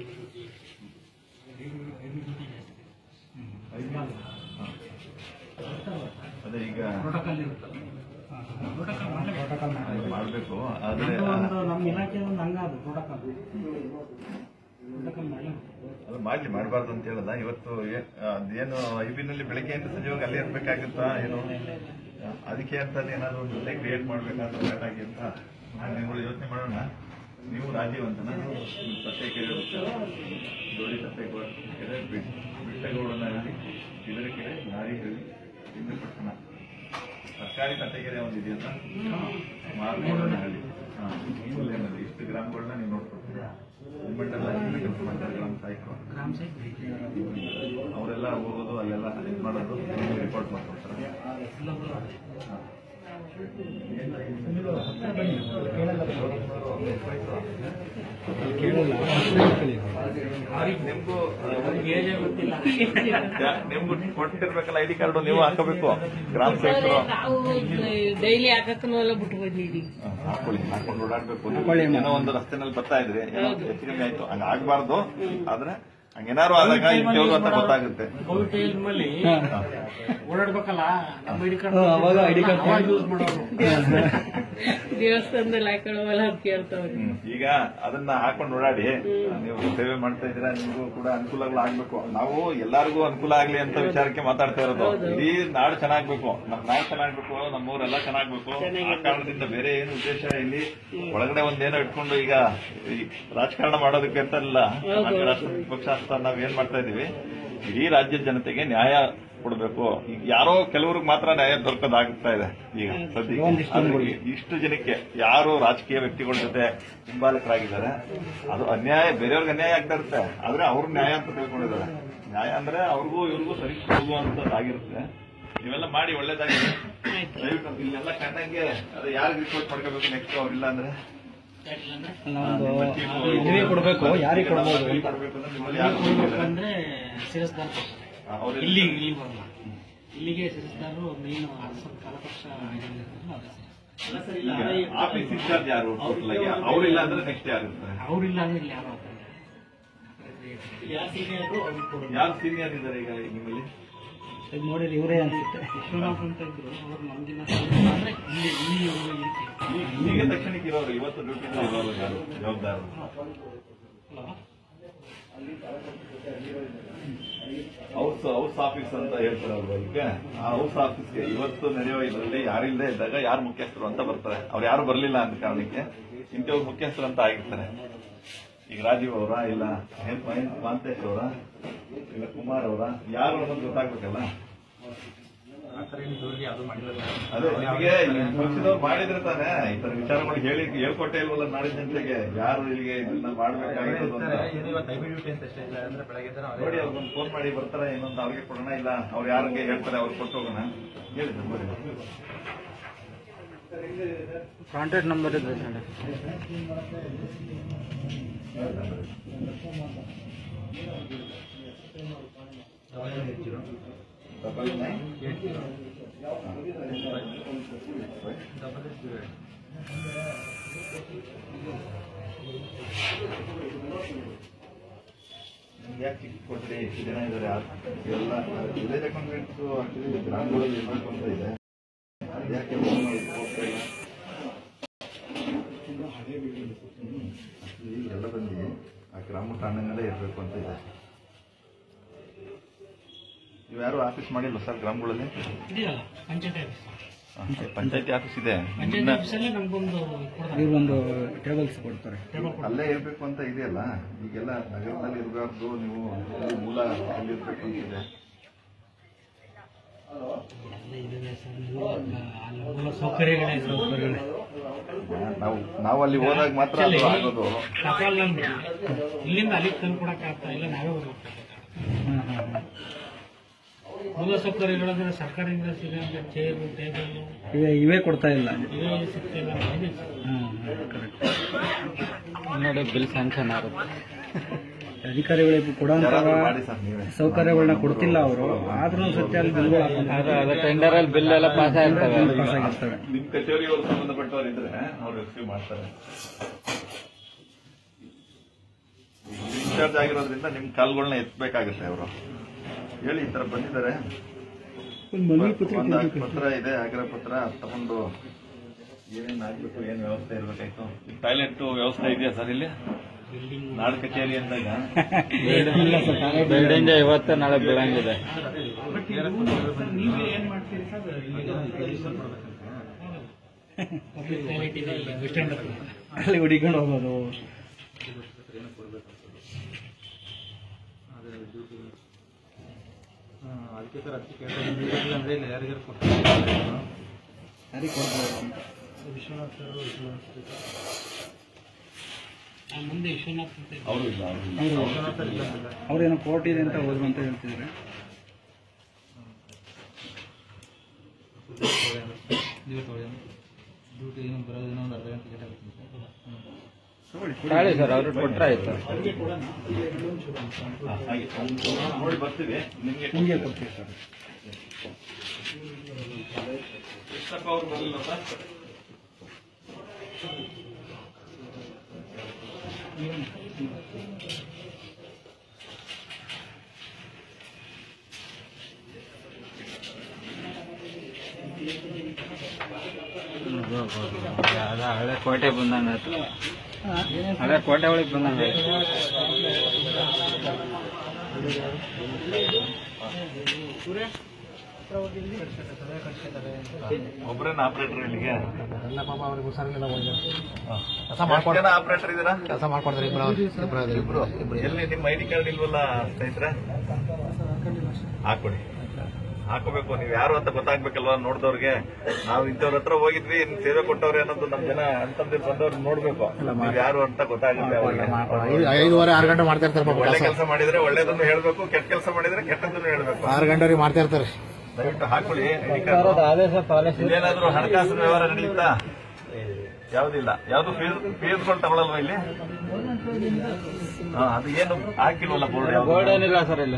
ಅದೇ ಈಗ ಪ್ರೋಟೋಕಾಲ್ ಇರುತ್ತಲ್ಲ ಪ್ರೋಟೋಕಾಲ್ ಮಾಡಲೇಬೇಕು ಮಾಡಬೇಕು ಆದ್ರೆ ಒಂದು ನಮ್ಮ ಇಲಾಖೆ ಒಂದು ಹಂಗ ಅದು ಪ್ರೋಟೋಕಾಲ್ ಪ್ರೋಟೋಕಾಲ್ ಮಾಡಲೇಬೇಕು ಅದು ಮಾಡ್ಲಿ ಮಾಡಬಾರ್ದು ಅಂತ ಹೇಳಲ್ಲ ಇವತ್ತು ಏ- ಅದೇನು ಐಬಿನಲ್ಲಿ ಬೆಳಗ್ಗೆಯಿಂದ ಸಂಜೆವಾಗ ಅಲ್ಲೇ ಇರ್ಬೇಕಾಗುತ್ತಾ ಏನು ಅದಕ್ಕೆ ಅಂತ ಏನಾದ್ರು ಒಂದು ಜೊತೆ ಕ್ರಿಯೇಟ್ ಮಾಡ್ಬೇಕಂತ ಬೇಕಾಗಿ ಅಂತ ನೀವು ಯೋಚನೆ ಮಾಡೋಣ ನೀವು ರಾಜೀವಂತನ ನೀವು ಸತ್ಯಕೆರೆ ಜೋಡಿ ಸತ್ಯಕೆರೆ ಬಿಟ್ಟಗೌಡನಹಳ್ಳಿ ಇದರಕೆರೆ ನಾರಿಹಳ್ಳಿ ಇಂದ್ರಪಟ್ಟಣ ಸರ್ಕಾರಿ ಸತ್ಯಕೆರೆ ಒಂದು ಇದೆಯಲ್ಲ ಮಾರ್ಗೋಡನಹಳ್ಳಿ ಹಾಂ ಇಲ್ಲೇನಲ್ಲಿ ಇಷ್ಟು ಗ್ರಾಮಗಳನ್ನ ನೀವು ನೋಡ್ಕೊಡ್ತೀರಾ ಮಂಡಲ ಕೆಲಸ ಮಾಡ್ತಾರೆ ಗ್ರಾಮ ಸಾಯಕರು ಗ್ರಾಮ ಸೈಟ್ ಅವರೆಲ್ಲ ಹೋಗೋದು ಅಲ್ಲೆಲ್ಲ ಇದು ಮಾಡೋದು ರಿಪೋರ್ಟ್ ಮಾಡ್ಕೊಡ್ತಾರೆ ನಿಮ್ಗೂ ನಿಮ್ಗೂ ಕೊಟ್ಟಿರ್ಬೇಕಲ್ಲ ಐಡಿ ಕಾರ್ಡು ನೀವು ಹಾಕಬೇಕು ಗ್ರಾಮ ಸೈಕರು ನಾವು ಡೈಲಿ ಹಾಕಕ್ಕೂ ಎಲ್ಲ ಬಿಟ್ಟು ಬಂದಿದ್ದೀವಿ ಹಾಕೊಳ್ಳಿ ಹಾಕೊಂಡು ಓಡಾಡ್ಬೇಕು ಏನೋ ಒಂದು ರಸ್ತೆನಲ್ಲಿ ಬರ್ತಾ ಇದ್ರಿ ಏನೋ ಹೆಚ್ಚು ಕಮ್ಮಿ ಆಯ್ತು ಹಂಗ ಆಗ್ಬಾರ್ದು ಆದ್ರೆ ಹಂಗೇನಾರು ಆದಾಗ ಇಂಥವ್ರು ಅಂತ ಗೊತ್ತಾಗುತ್ತೆ ಕೋವಿಡ್ ಟೈಮಲ್ಲಿ ಓಡಾಡ್ಬೇಕಲ್ಲ ನಮ್ಮ ಐಡಿ ಕಾರ್ಡ್ ಅವಾಗ ಐಡಿ ಕಾರ್ಡ್ ಯೂಸ್ ಮಾಡೋರು ದೇವಸ್ಥಾನದಲ್ಲಿ ಹಾಕೊಳ್ಳೋವೆಲ್ಲ ಅಂತ ಕೇಳ್ತಾವ್ರಿ ಹ್ಮ್. ಈಗ ಅದನ್ನ ಹಾಕೊಂಡು ಓಡಾಡಿ ನೀವು ಸೇವೆ ಮಾಡ್ತಾ ಇದ್ದೀರಾ ನಿಮಗೂ ಕೂಡ ಅನುಕೂಲಗಳು ಆಗ್ಬೇಕು ನಾವು ಎಲ್ಲರಿಗೂ ಅನುಕೂಲ ಆಗ್ಲಿ ಅಂತ ವಿಚಾರಕ್ಕೆ ಮಾತಾಡ್ತಾ ಇರೋದು ಇಡೀ ನಾಡು ಚೆನ್ನಾಗ್ಬೇಕು ನಮ್ ನಾಡು ಚೆನ್ನಾಗ್ಬೇಕು ನಮ್ಮೂರೆಲ್ಲ ಚೆನ್ನಾಗ್ಬೇಕು ಆ ಕಾರಣದಿಂದ ಬೇರೆ ಏನು ಉದ್ದೇಶ ಇಲ್ಲಿ ಒಳಗಡೆ ಒಂದೇನೋ ಇಟ್ಕೊಂಡು ಈಗ ಈ ರಾಜಕಾರಣ ಮಾಡೋದಕ್ಕೆ ಅಂತ ಅಲ್ಲ ರಾಷ್ಟ್ರ ಪಕ್ಷ ಅಂತ ನಾವ್ ಏನ್ ಮಾಡ್ತಾ ಇದೀವಿ ಇಡೀ ರಾಜ್ಯದ ಜನತೆಗೆ ನ್ಯಾಯ ಕೊಡಬೇಕು ಈಗ ಯಾರೋ ಕೆಲವ್ರಿಗೆ ಮಾತ್ರ ನ್ಯಾಯ ದೊರಕೋದಾಗ್ತಾ ಇದೆ ಈಗ ಸದ್ಯಕ್ಕೆ ಆದ್ರೆ ಇಷ್ಟು ಜನಕ್ಕೆ ಯಾರು ರಾಜಕೀಯ ವ್ಯಕ್ತಿಗಳ ಜೊತೆ ಹಿಂಬಾಲಕರಾಗಿದ್ದಾರೆ ಅದು ಅನ್ಯಾಯ ಬೇರೆಯವ್ರಿಗೆ ಅನ್ಯಾಯ ಆಗ್ತಾ ಇರುತ್ತೆ ಆದ್ರೆ ಅವ್ರು ನ್ಯಾಯ ಅಂತ ತಿಳ್ಕೊಂಡಿದ್ದಾರೆ ನ್ಯಾಯ ಅಂದ್ರೆ ಅವ್ರಿಗೂ ಇವ್ರಿಗೂ ಸರಿ ಹೋಗುವಂತದ್ದಾಗಿರುತ್ತೆ ನೀವೆಲ್ಲ ಮಾಡಿ ಒಳ್ಳೇದಾಗಿದೆ ದಯವಿಟ್ಟು ಇಲ್ಲೆಲ್ಲ ಕಂಡಂಗೆ ಅದು ಯಾರಿಗೆ ರಿಪೋರ್ಟ್ ಮಾಡ್ಕೋಬೇಕು ನೆಕ್ಸ್ಟ್ ಅವ್ರಿಲ್ಲ ಅಂದ್ರೆ ಮನವಿ ಕೊಡಬೇಕು ಯಾರಿಗೆ ಕೊಡ್ಬೋದು ಅಂತ ಕೊಡ್ಬೇಕು ಅಂದ್ರೆ ನಿಮ್ಮಲ್ಲಿ ಯಾರು ಕೊಡ್ಬೇಕು ಅಂದ್ರೆ ಶಿರಸ್ದಾರ್ ಅವ್ರು ಇಲ್ಲಿ ಇಲ್ಲಿ ಬರಲ್ಲ ಇಲ್ಲಿಗೆ ಶಿರಸ್ದಾರು ಮೇನ್ ಕಾಲಪಕ್ಷ ಆಫೀಸ್ ಇನ್ಚಾರ್ಜ್ ಯಾರು ಟೋಟಲ್ ಆಗಿ ಅವ್ರಿಲ್ಲ ಅಂದ್ರೆ ನೆಕ್ಸ್ಟ್ ಯಾರು ಇರ್ತಾರೆ ಅವ್ರಿಲ್ಲ ಅಂದ್ರೆ ಇಲ್ಲಿ ಯಾರು ಆಗ್ತಾರೆ ಯಾರು ಸೀನಿಯರ್ ಇದ್ದಾರೆ ಈಗ ನಿಮ್ಮಲ್ಲಿ ಇದು ನೋಡಿದ್ರೆ ಇವರೇ ಅನ್ಸುತ್ತೆ ವಿಶ್ವನಾಥ್ ಅಂತ ಇದ್ರು ಅವ್ರು ನಮ್ಗಿನ್ನ ಅಂದ್ರೆ ಇಲ್ಲಿ ಇಲ್ಲಿ ಅವ್ರು ಇರ್ತಾರೆ. ಈಗ ತಕ್ಷಣಕ್ಕೆ ಇರೋರು ಇವತ್ತು ಡ್ಯೂಟಿ ಇರೋರು ಯಾರು ಜವಾಬ್ದಾರರು ಹೌಸ್ ಹೌಸ್ ಆಫೀಸ್ ಅಂತ ಹೇಳ್ತಾರೆ ಅವ್ರ ಬಗ್ಗೆ ಆ ಹೌಸ್ ಆಫೀಸ್ಗೆ ಇವತ್ತು ನಡೆಯೋ ಇದರಲ್ಲಿ ಯಾರಿಲ್ಲದೆ ಇದ್ದಾಗ ಯಾರು ಮುಖ್ಯಸ್ಥರು ಅಂತ ಬರ್ತಾರೆ ಅವ್ರು ಯಾರು ಬರಲಿಲ್ಲ ಅಂತ ಕಾರಣಕ್ಕೆ ಇಂಥವ್ರು ಮುಖ್ಯಸ್ಥರು ಅಂತ ಆಗಿರ್ತಾರೆ ಈಗ ರಾಜೀವ್ ಅವರ ಇಲ್ಲ ಎನ್ ಎನ್ ಮಾಂತೇಶ್ ಅವರ ಇಲ್ಲ ಕುಮಾರ್ ಅವರ ಯಾರು ಅನ್ನೋದು ಗೊತ್ತಾಗ್ಬೇಕಲ್ಲ ಅದೇ ನಿಮಗೆ ಪಕ್ಷದವ್ರು ಮಾಡಿದ್ರೆ ತಾನೇ ಈ ತರ ವಿಚಾರಗಳು ಹೇಳಿ ಹೇಳ್ಕೊಟ್ಟೆ ಇಲ್ವಲ್ಲ ನಾಡಿನ ಜನತೆಗೆ ಯಾರು ಇಲ್ಲಿಗೆ ಇದನ್ನ ಮಾಡ್ಬೇಕಾಗಿರೋದು ಅಂತ ನೋಡಿ ಅವ್ರಿಗೊಂದು ಫೋನ್ ಮಾಡಿ ಬರ್ತಾರೆ ಇನ್ನೊಂದು ಅವ್ರಿಗೆ ಕೊಡೋಣ ಇಲ್ಲ ಅವ್ರು ಯಾರಿಗೆ ಹೇಳ್ತಾರೆ ಅವ್ರು ಕೊಟ್ಟು ಹೋಗೋಣ ಹೇಳಿ ನಂಬರ್ ಕಾಂಟ್ಯಾಕ್ಟ್ ನಂಬರ್ ಇದೆ ಸರ್ ಡಬಲ್ ನೈನ್ ಯಾಕೆ ಚಿಕ್ಕ ಕೊಟ್ರಿ ಎಷ್ಟು ಜನ ಇದ್ದಾರೆ ಎಲ್ಲ ವಿಲೇಜ್ ಅಕೌಂಟೆಂಟ್ಸ್ ಆಕ್ಚುಲಿ ಗ್ರಾಮಗಳಲ್ಲಿ ಇರಬೇಕು ಅಂತ ಇದೆ ಯಾಕೆ ಹೋಗ್ತಾ ಇಲ್ಲ Actually ಎಲ್ಲ ಬಂದು ಆ ಗ್ರಾಮ ಠಾಣೆನಲ್ಲೇ ಇರಬೇಕು ಅಂತ ಇದೆ ನೀವು ಯಾರು ಆಫೀಸ್ ಮಾಡಿಲ್ಲ ಸರ್ ಗ್ರಾಮಗಳಲ್ಲಿ ಇದೆಯಲ್ಲ ಪಂಚಾಯತ್ ಆಫೀಸ್ ಪಂಚಾಯತಿ ಆಫೀಸ್ ಇದೆ ಪಂಚಾಯತ್ ಆಫೀಸಲ್ಲಿ ನಮ್ಗೊಂದು ಕೊಡ್ತಾರೆ ಇವ್ರೊಂದು ಟೇಬಲ್ಸ್ ಕೊಡ್ತಾರೆ ಅಲ್ಲೇ ಇರ್ಬೇಕು ಅಂತ ಇದೆಯಲ್ಲ ಈಗೆಲ್ಲ ನಗರದಲ್ಲಿ ಇರಬಾರ್ದು ನೀವು ಎಲ್ಲಿ ಮೂಲ ಎಲ್ಲಿ ಇರ್ಬೇಕು ಅಂತಿದೆ ಎಲ್ಲ ಇದೆ ಸರ್ ನೀವು ಅಲ್ಲಿ ಮೂಲ ಸೌಕರ್ಯಗಳೇ ಸೌಕರ್ಯಗಳೇ ನಾವು ನಾವು ಅಲ್ಲಿ ಹೋದಾಗ ಮಾತ್ರ ಅದು ಆಗೋದು ಟಪಾಲ್ ನಮ್ಗೆ ಇಲ್ಲಿಂದ ಅಲ್ಲಿಗೆ ತಂದು ಕೊಡಕ್ಕೆ ಆಗ್ತಾ ಇಲ್ಲ ನಾವೇ ಹೋಗ್ಬೇಕು ಮೂಲ ಸೌಕರ್ಯಗಳಂದ್ರೆ ಸರ್ಕಾರದಿಂದ ಸಿಗೋಂಥ ಚೇರು ಟೇಬಲ್ ಇವೇ ಇವೇ ಕೊಡ್ತಾ ಇಲ್ಲ ಇವೇ ಸಿಗ್ತಿಲ್ಲ ಇದೆ ಸರ್. ನೋಡಿ ಬಿಲ್ ಸ್ಯಾಂಕ್ಷನ್ ಆಗುತ್ತೆ ಅಧಿಕಾರಿಗಳಿಗೆ ಕೊಡೋಂಥ ಯಾರಾದ್ರೂ ಮಾಡಿ ಸರ್ ನೀವೇ ಸೌಕರ್ಯಗಳನ್ನ ಕೊಡ್ತಿಲ್ಲ ಅವರು ಆದ್ರೂ ಸತ್ಯ ಅಲ್ಲಿ ಬಿಲ್ಗಳು ಹಾಕೊಂಡು ಟೆಂಡರ್ ಅಲ್ಲಿ ಬಿಲ್ ಎಲ್ಲ ಪಾಸ್ ಆಗಿರ್ತವೆ ಪಾಸ್ ಆಗಿರ್ತವೆ ನಿಮ್ ಕಚೇರಿಯವರು ಸಂಬಂಧಪಟ್ಟವ್ರು ಇದ್ರೆ ಅವ್ರು ರಿಸೀವ್ ಮಾಡ್ತಾರೆ ಇನ್ಚಾರ್ಜ್ ಆಗಿರೋದ್ರಿಂದ ನಿಮ್ ಕಾಲ್ಗಳನ್ನ ಎತ್ತಬೇಕಾಗುತ್ತೆ ಅವರು ಹೇಳಿ ಈ ತರ ಬಂದಿದ್ದಾರೆ ಒಂದು ಮನವಿ ಪತ್ರ ಒಂದು ಆಜ್ಞೆ ಪತ್ರ ಇದೆ ಆಗ್ರಹ ಪತ್ರ ಅದ್ ತಗೊಂಡು ಏನೇನ್ ಆಗ್ಬೇಕು ಏನ್ ವ್ಯವಸ್ಥೆ ಇರ್ಬೇಕಾಯ್ತು ಟಾಯ್ಲೆಟ್ ವ್ಯವಸ್ಥೆ ಇದೆಯಾ ಸರ್ ಇಲ್ಲಿ ನಾಡ್ ಕಚೇರಿ ಅಂದಾಗ ಬಿಲ್ಡಿಂಗ್ ಇವತ್ತು ನಾಳೆ ಬೀಳಂಗಿದೆ ಬಟ್ ಇದು ನೀವು ಏನ್ ಮಾಡ್ತೀರಿ ಸರ್ ಪಬ್ಲಿಕ್ ಟಾಯ್ಲೆಟ್ ಇದೆ ಇಲ್ಲಿ ಬಸ್ ಸ್ಟ್ಯಾಂಡ್ ಹತ್ರ ಅಲ್ಲಿ ಹುಡಿಕೊಂಡು ಹೋಗೋದು ಯಾರಿಗೆ ಕೊಡ್ಬೋದು ಅಂತ ಆ ಮುಂದೆ ವಿಶ್ವನಾಥ್ ಅಂತ ಇದೆ. ಅವರು ಇಲ್ಲ ಅವ್ರು ಇಲ್ಲ. ಅವ್ರೇನೋ ಕೋರ್ಟ್ ಇದೆ ಅಂತ ಹೋದ್ರು ಅಂತ ಹೇಳ್ತಿದ್ರೆ ತಾಳಿ ಸರ್ ಅವ್ರು ಕೊಟ್ರೆ ಆಯ್ತು ಹಾ, ಹಾಗೆ ಒಂದು ನೋಡಿ ಬರ್ತೀವಿ ನಿಮ್ಗೆ ನಿಮಗೆ ಕೊಡ್ತೀವಿ ಸರ್ ಕೃಷ್ಣಪ್ಪ ಅವ್ರು ಬರಲಿಲ್ಲ ಸರ್ ಅದ ಹಳೆ ಕೋಟೆ ಬಂದಂಗ ಹಳೆ ಕೋಟೆ ಒಳಗೆ ಬಂದಂಗ ಒಬ್ಬರೇನ ಆಪರೇಟರ್ ಇಲ್ಲಿಗೆ ಎಲ್ಲ ಪಾಪ ಅವ್ರಿಗೆ ಹುಷಾರಿಲ್ಲ ಎಷ್ಟು ಜನ ಆಪರೇಟರ್ ಇದ್ದೀರಾ ಕೆಲಸ ಮಾಡ್ಕೊಡ್ತಾರೆ ಇಬ್ಬರು ಇಬ್ರು ಎಲ್ಲಿ ನಿಮ್ಮ ಐಡಿ ಕಾರ್ಡ್ ಇಲ್ವಲ್ಲ ಸ್ನೇಹಿತರೆ ಹಾಕೊಡಿ ಹಾಕೋಬೇಕು ನೀವು ಯಾರು ಅಂತ ಗೊತ್ತಾಗ್ಬೇಕಲ್ವಾ ನೋಡ್ದವ್ರಿಗೆ ನಾವು ಇಂಥವ್ರ ಹತ್ರ ಹೋಗಿದ್ವಿ ಇನ್ ಸೇವೆ ಕೊಟ್ಟವ್ರೆ ಅನ್ನೋದು ನಮ್ ಜನ ಅಂತಂದಿರ್ ಬಂದವ್ರು ನೋಡ್ಬೇಕು ನೀವು ಯಾರು ಅಂತ ಗೊತ್ತಾಗುತ್ತೆ ಅವ್ರಿಗೆ ಐದುವರೆ ಆರು ಗಂಟೆ ಮಾಡ್ತಾ ಇರ್ತಾರೆ ಪಾಪ ಒಳ್ಳೆ ಕೆಲಸ ಮಾಡಿದ್ರೆ ಒಳ್ಳೇದನ್ನು ಹೇಳ್ಬೇಕು ಕೆಟ್ಟ ಕೆಲಸ ಮಾಡಿದ್ರೆ ಕೆಟ್ಟದನ್ನು ಹೇಳ್ಬೇಕು ಆರು ಗಂಟೆವರೆಗೆ ಮಾಡ್ತಾ ಇರ್ತಾರೆ ದಯವಿಟ್ಟು ಹಾಕೊಳ್ಳಿ ಐಡಿ ಕಾರ್ಡ್ ಆದೇಶ ಪಾಲಿಸಿ ಇಲ್ಲೇನಾದ್ರೂ ಹಣಕಾಸಿನ ವ್ಯವಹಾರ ನಡೆಯುತ್ತಾ ಯಾವ್ದಿಲ್ಲ ಯಾವ್ದು ಫೀಸ್ ಫೀಸ್ಗಳು ತಗೊಳಲ್ವಾ ಇಲ್ಲಿ ಹಾ, ಅದು ಏನು ಹಾಕಿಲ್ವಲ್ಲ ಬೋರ್ಡ್ ಬೋರ್ಡ್ ಏನಿಲ್ಲ ಸರ್ ಇಲ್ಲಿ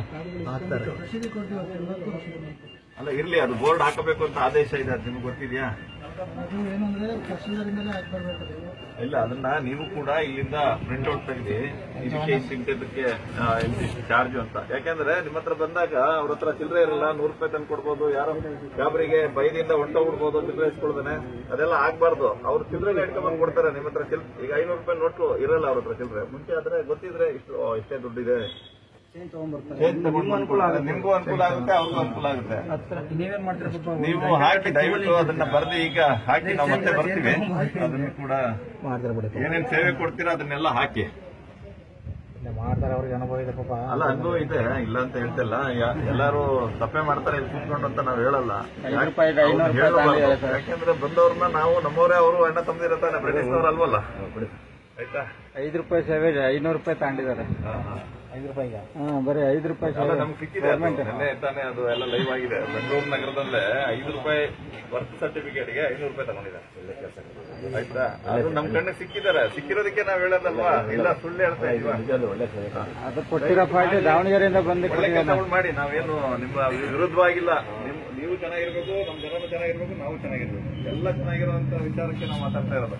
ಅಲ್ಲ ಇರ್ಲಿ ಅದು ಬೋರ್ಡ್ ಹಾಕಬೇಕು ಅಂತ ಆದೇಶ ಇದೆ ಅದು ನಿಮ್ಗೆ ಗೊತ್ತಿದ್ಯಾ ಅದು ಏನಂದ್ರೆ ಪ್ರೊಸೀಜರ್ ಇಂದಲೇ ಆಗ್ಬರ್ಬೇಕು ಇಲ್ಲ ಅದನ್ನ ನೀವು ಕೂಡ ಇಲ್ಲಿಂದ ಪ್ರಿಂಟ್ ಔಟ್ ತೆಗೆದು ಇದಕ್ಕೆ ಇಂತಿಂತದಕ್ಕೆ ಚಾರ್ಜ್ ಅಂತ ಯಾಕೆಂದ್ರೆ ನಿಮ್ಮ ಹತ್ರ ಬಂದಾಗ ಅವ್ರ ಹತ್ರ ಚಿಲ್ಲರೆ ಇರಲ್ಲ ನೂರು ರೂಪಾಯಿ ತಂದು ಕೊಡ್ಬೋದು ಯಾರೋ ಗಾಬರಿಗೆ ಬೈದಿಂದ ಹೊಂಟೋಗ್ಬಿಡ್ಬೋದು ಚಿಲ್ಲರೆ ಇಸ್ಕೊಳ್ದೇನೆ ಅದೆಲ್ಲ ಆಗ್ಬಾರ್ದು ಅವ್ರು ಚಿಲ್ಲರೆ ಇಟ್ಕೊಂಡ್ಬಂದು ಕೊಡ್ತಾರೆ ನಿಮ್ಮ ಹತ್ರ ಚಿಲ್ ಈಗ ಐನೂರು ರೂಪಾಯಿ ನೋಟ್ಲು ಇರಲ್ಲ ಅವ್ರ ಹತ್ರ ಚಿಲ್ಲರೆ ಮುಂಚೆ ಆದ್ರೆ ಗೊತ್ತಿದ್ರೆ ಇಷ್ಟು ಓ, ಇಷ್ಟೇ ದುಡ್ಡಿದೆ Change ತಗೊಂಡ್ ಬಂದ್ಕೊಡ್ತಾರೆ. ನಿಮ್ಗೂ ಅನುಕೂಲ ಆಗುತ್ತೆ ಅವ್ರಿಗೂ ಅನುಕೂಲ ಆಗುತ್ತೆ ನೀವೇನ್ ಮಾಡ್ತೀರ ಪಾಪ ನೀವು ಹಾಕಿ ದಯವಿಟ್ಟು ಅದನ್ನ ಬರೆದು ಈಗ ಹಾಕಿ ನಾವು ಮತ್ತೆ ಬರ್ತೀವಿ ಅದನ್ನು ಕೂಡ ಮಾಡ್ತಾರೆ ಬಿಡಿ ಏನೇನ್ ಸೇವೆ ಕೊಡ್ತೀರಾ ಅದನ್ನೆಲ್ಲ ಹಾಕಿ ಮಾಡ್ತಾರೆ ಅವ್ರಿಗೆ ಅನುಭವ ಇದೆ ಪಾಪ ಅಲ್ಲ ಅನುಭವ ಇದೆ ಇಲ್ಲ ಅಂತ ಹೇಳ್ತಿಲ್ಲ ಯಾ- ಎಲ್ಲಾರು ತಪ್ಪೇ ಮಾಡ್ತಾರೆ ಇಲ್ಲಿ ಕೂತ್ಕೊಂಡು ಅಂತ ನಾವು ಹೇಳಲ್ಲ ಐದು ರೂಪಾಯಿ ಇದೆ, ಐನೂರು ರೂಪಾಯಿ ಹೇಳಬಾರ್ದು. ತಗೊಂಡಿದ್ದಾರೆ ಸರ್. ಯಾಕೆಂದ್ರೆ ಬಂದವ್ರನ್ನ ನಾವು ನಮ್ಮವರೇ ಅವರು ಅಣ್ಣ ತಮ್ಮದಿರತ್ತಾನೆ ಬ್ರಿಟಿಷ್ನವ್ರು ಅಲ್ವಲ್ಲ ಆಯ್ತಾ ಐದು ರೂಪಾಯಿ ಸೇವೆ ಐನೂರು ರೂಪಾಯಿ ತಗೊಂಡಿದ್ದಾರೆ ಹಾ, ಹಾ. ಐದು ರೂಪಾಯಿಗೆ ಹಾ ಬರೀ ಐದು ರೂಪಾಯಿ ಅಲ್ಲ ಸೇವೆ ನಮ್ಗೆ ಸಿಕ್ಕಿದೆ ಅದು. ನೆನ್ನೆ ತಾನೇ ಅದು ಎಲ್ಲ ಲೈವ್ ಆಗಿದೆ ಬೆಂಗಳೂರು ನಗರದಲ್ಲೇ ಐದು ರೂಪಾಯಿ ವರ್ಕ್ ಸರ್ಟಿಫಿಕೇಟ್ಗೆ ಐನೂರು ರೂಪಾಯಿ ತಗೊಂಡಿದ್ದಾರೆ ಆಯ್ತಾ ಅದು ನಮ್ ಕಣ್ಣಿಗೆ ಸಿಕ್ಕಿದ್ದಾರೆ ಸಿಕ್ಕಿರೋದಕ್ಕೆ ನಾವ್ ಹೇಳೋದಲ್ವಾ ಇಲ್ಲ ಸುಳ್ಳು ಹೇಳ್ತಾ ಇದ್ವಾ ಅದು ಕೊಟ್ಟಿರೋ ಪಾರ್ಟಿ ದಾವಣಗೆರೆಯಿಂದ ಬಂದು ಒಳ್ಳೆ ಕೊಟ್ಟಿದ್ದಾರೆ ಕೆಲಸಗಳು ಮಾಡಿ ನಾವೇನು ನಿಮ್ಮ ವಿರುದ್ಧವಾಗಿಲ್ಲ ನಿಮ್ ನೀವು ಚೆನ್ನಾಗಿರ್ಬೇಕು ನಮ್ ಜನರು ಚೆನ್ನಾಗಿರ್ಬೇಕು ನಾವು ಚೆನ್ನಾಗಿರ್ಬೇಕು ಎಲ್ಲ ಚೆನ್ನಾಗಿರುವಂತ ವಿಚಾರಕ್ಕೆ ನಾವು ಮಾತಾಡ್ತಾ ಇರೋದು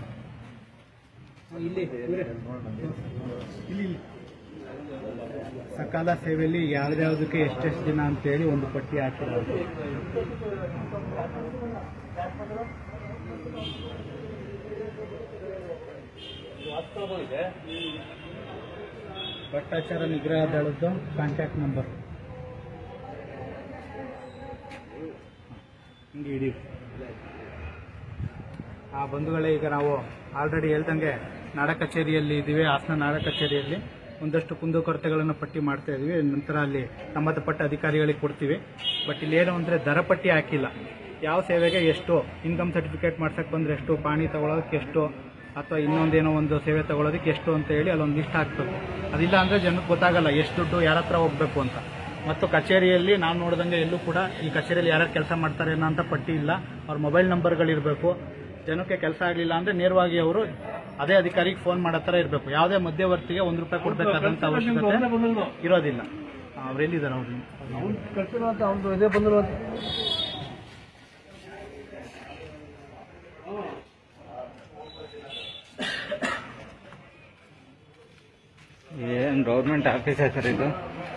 ಸಕಾಲ ಸೇವೆಯಲ್ಲಿ ಯಾವ್ದ್ಯಾವ್ದಕ್ಕೆ ಎಷ್ಟೆಷ್ಟು ದಿನ ಅಂತೇಳಿ ಒಂದು ಪಟ್ಟಿ ಹಾಕಿರೋದು ಭ್ರಷ್ಟಾಚಾರ ನಿಗ್ರಹ ದಳದ್ದು ಕಾಂಟ್ಯಾಕ್ಟ್ ನಂಬರ್ ಹಿಂಗೆ ಇಡಿ ಆ ಬಂಧುಗಳೇ ಈಗ ನಾವು ಆಲ್ರೆಡಿ ಹೇಳ್ದಂಗೆ ನಾಡ ಕಚೇರಿಯಲ್ಲಿ ಇದ್ದೀವಿ ಹಾಸನ ನಾಡ ಕಚೇರಿಯಲ್ಲಿ ಒಂದಷ್ಟು ಕುಂದುಕೊರತೆಗಳನ್ನು ಪಟ್ಟಿ ಮಾಡ್ತಾ ಇದೀವಿ ನಂತರ ಅಲ್ಲಿ ಸಂಬಂಧಪಟ್ಟ ಅಧಿಕಾರಿಗಳಿಗೆ ಕೊಡ್ತೀವಿ ಬಟ್ ಇಲ್ಲಿ ಏನು ಅಂದರೆ ದರ ಪಟ್ಟಿ ಹಾಕಿಲ್ಲ ಯಾವ ಸೇವೆಗೆ ಎಷ್ಟು ಇನ್ಕಮ್ ಸರ್ಟಿಫಿಕೇಟ್ ಮಾಡ್ಸಕ್ಕೆ ಬಂದ್ರೆ ಎಷ್ಟು ಪಾಣಿ ತಗೊಳ್ಳೋದಕ್ಕೆ ಎಷ್ಟು ಅಥವಾ ಇನ್ನೊಂದೇನೋ ಒಂದು ಸೇವೆ ತಗೊಳ್ಳೋದಕ್ಕೆ ಎಷ್ಟು ಅಂತ ಹೇಳಿ ಅಲ್ಲೊಂದು ಲಿಸ್ಟ್ ಹಾಕ್ಬೇಕು ಅದಿಲ್ಲ ಅಂದರೆ ಜನಕ್ಕೆ ಗೊತ್ತಾಗಲ್ಲ ಎಷ್ಟು ದುಡ್ಡು ಯಾರ ಹತ್ರ ಹೋಗ್ಬೇಕು ಅಂತ ಮತ್ತು ಕಚೇರಿಯಲ್ಲಿ ನಾವು ನೋಡಿದಂಗೆ ಎಲ್ಲೂ ಕೂಡ ಈ ಕಚೇರಿಯಲ್ಲಿ ಯಾರ್ಯಾರು ಕೆಲಸ ಮಾಡ್ತಾರೆ ಅನ್ನೋ ಅಂತ ಪಟ್ಟಿ ಇಲ್ಲ ಅವ್ರ ಮೊಬೈಲ್ ನಂಬರ್ಗಳಿರಬೇಕು ಜನಕ್ಕೆ ಕೆಲಸ ಆಗಲಿಲ್ಲ ಅಂದರೆ ನೇರವಾಗಿ ಅವರು ಅದೇ ಅಧಿಕಾರಿಗೆ ಫೋನ್ ಮಾಡೋ ಥರ ಇರಬೇಕು ಯಾವುದೇ ಮಧ್ಯವರ್ತಿಗೆ ಒಂದು ರೂಪಾಯಿ ಕೊಡಬೇಕಾದಂಥ ಅವಶ್ಯಕತೆ ಇರೋದಿಲ್ಲ ಅವ್ರು ಎಲ್ಲಿದ್ದಾರೆ ಅವ್ರು ಕಳ್ಸಿರುವಂತ ಅವ್ರದ್ದು ಇದೇ ಬಂದಿರೋ ಏನ್ ಗೌರ್ಮೆಂಟ್ ಆಫೀಸ್ ಸರ್ ಇದು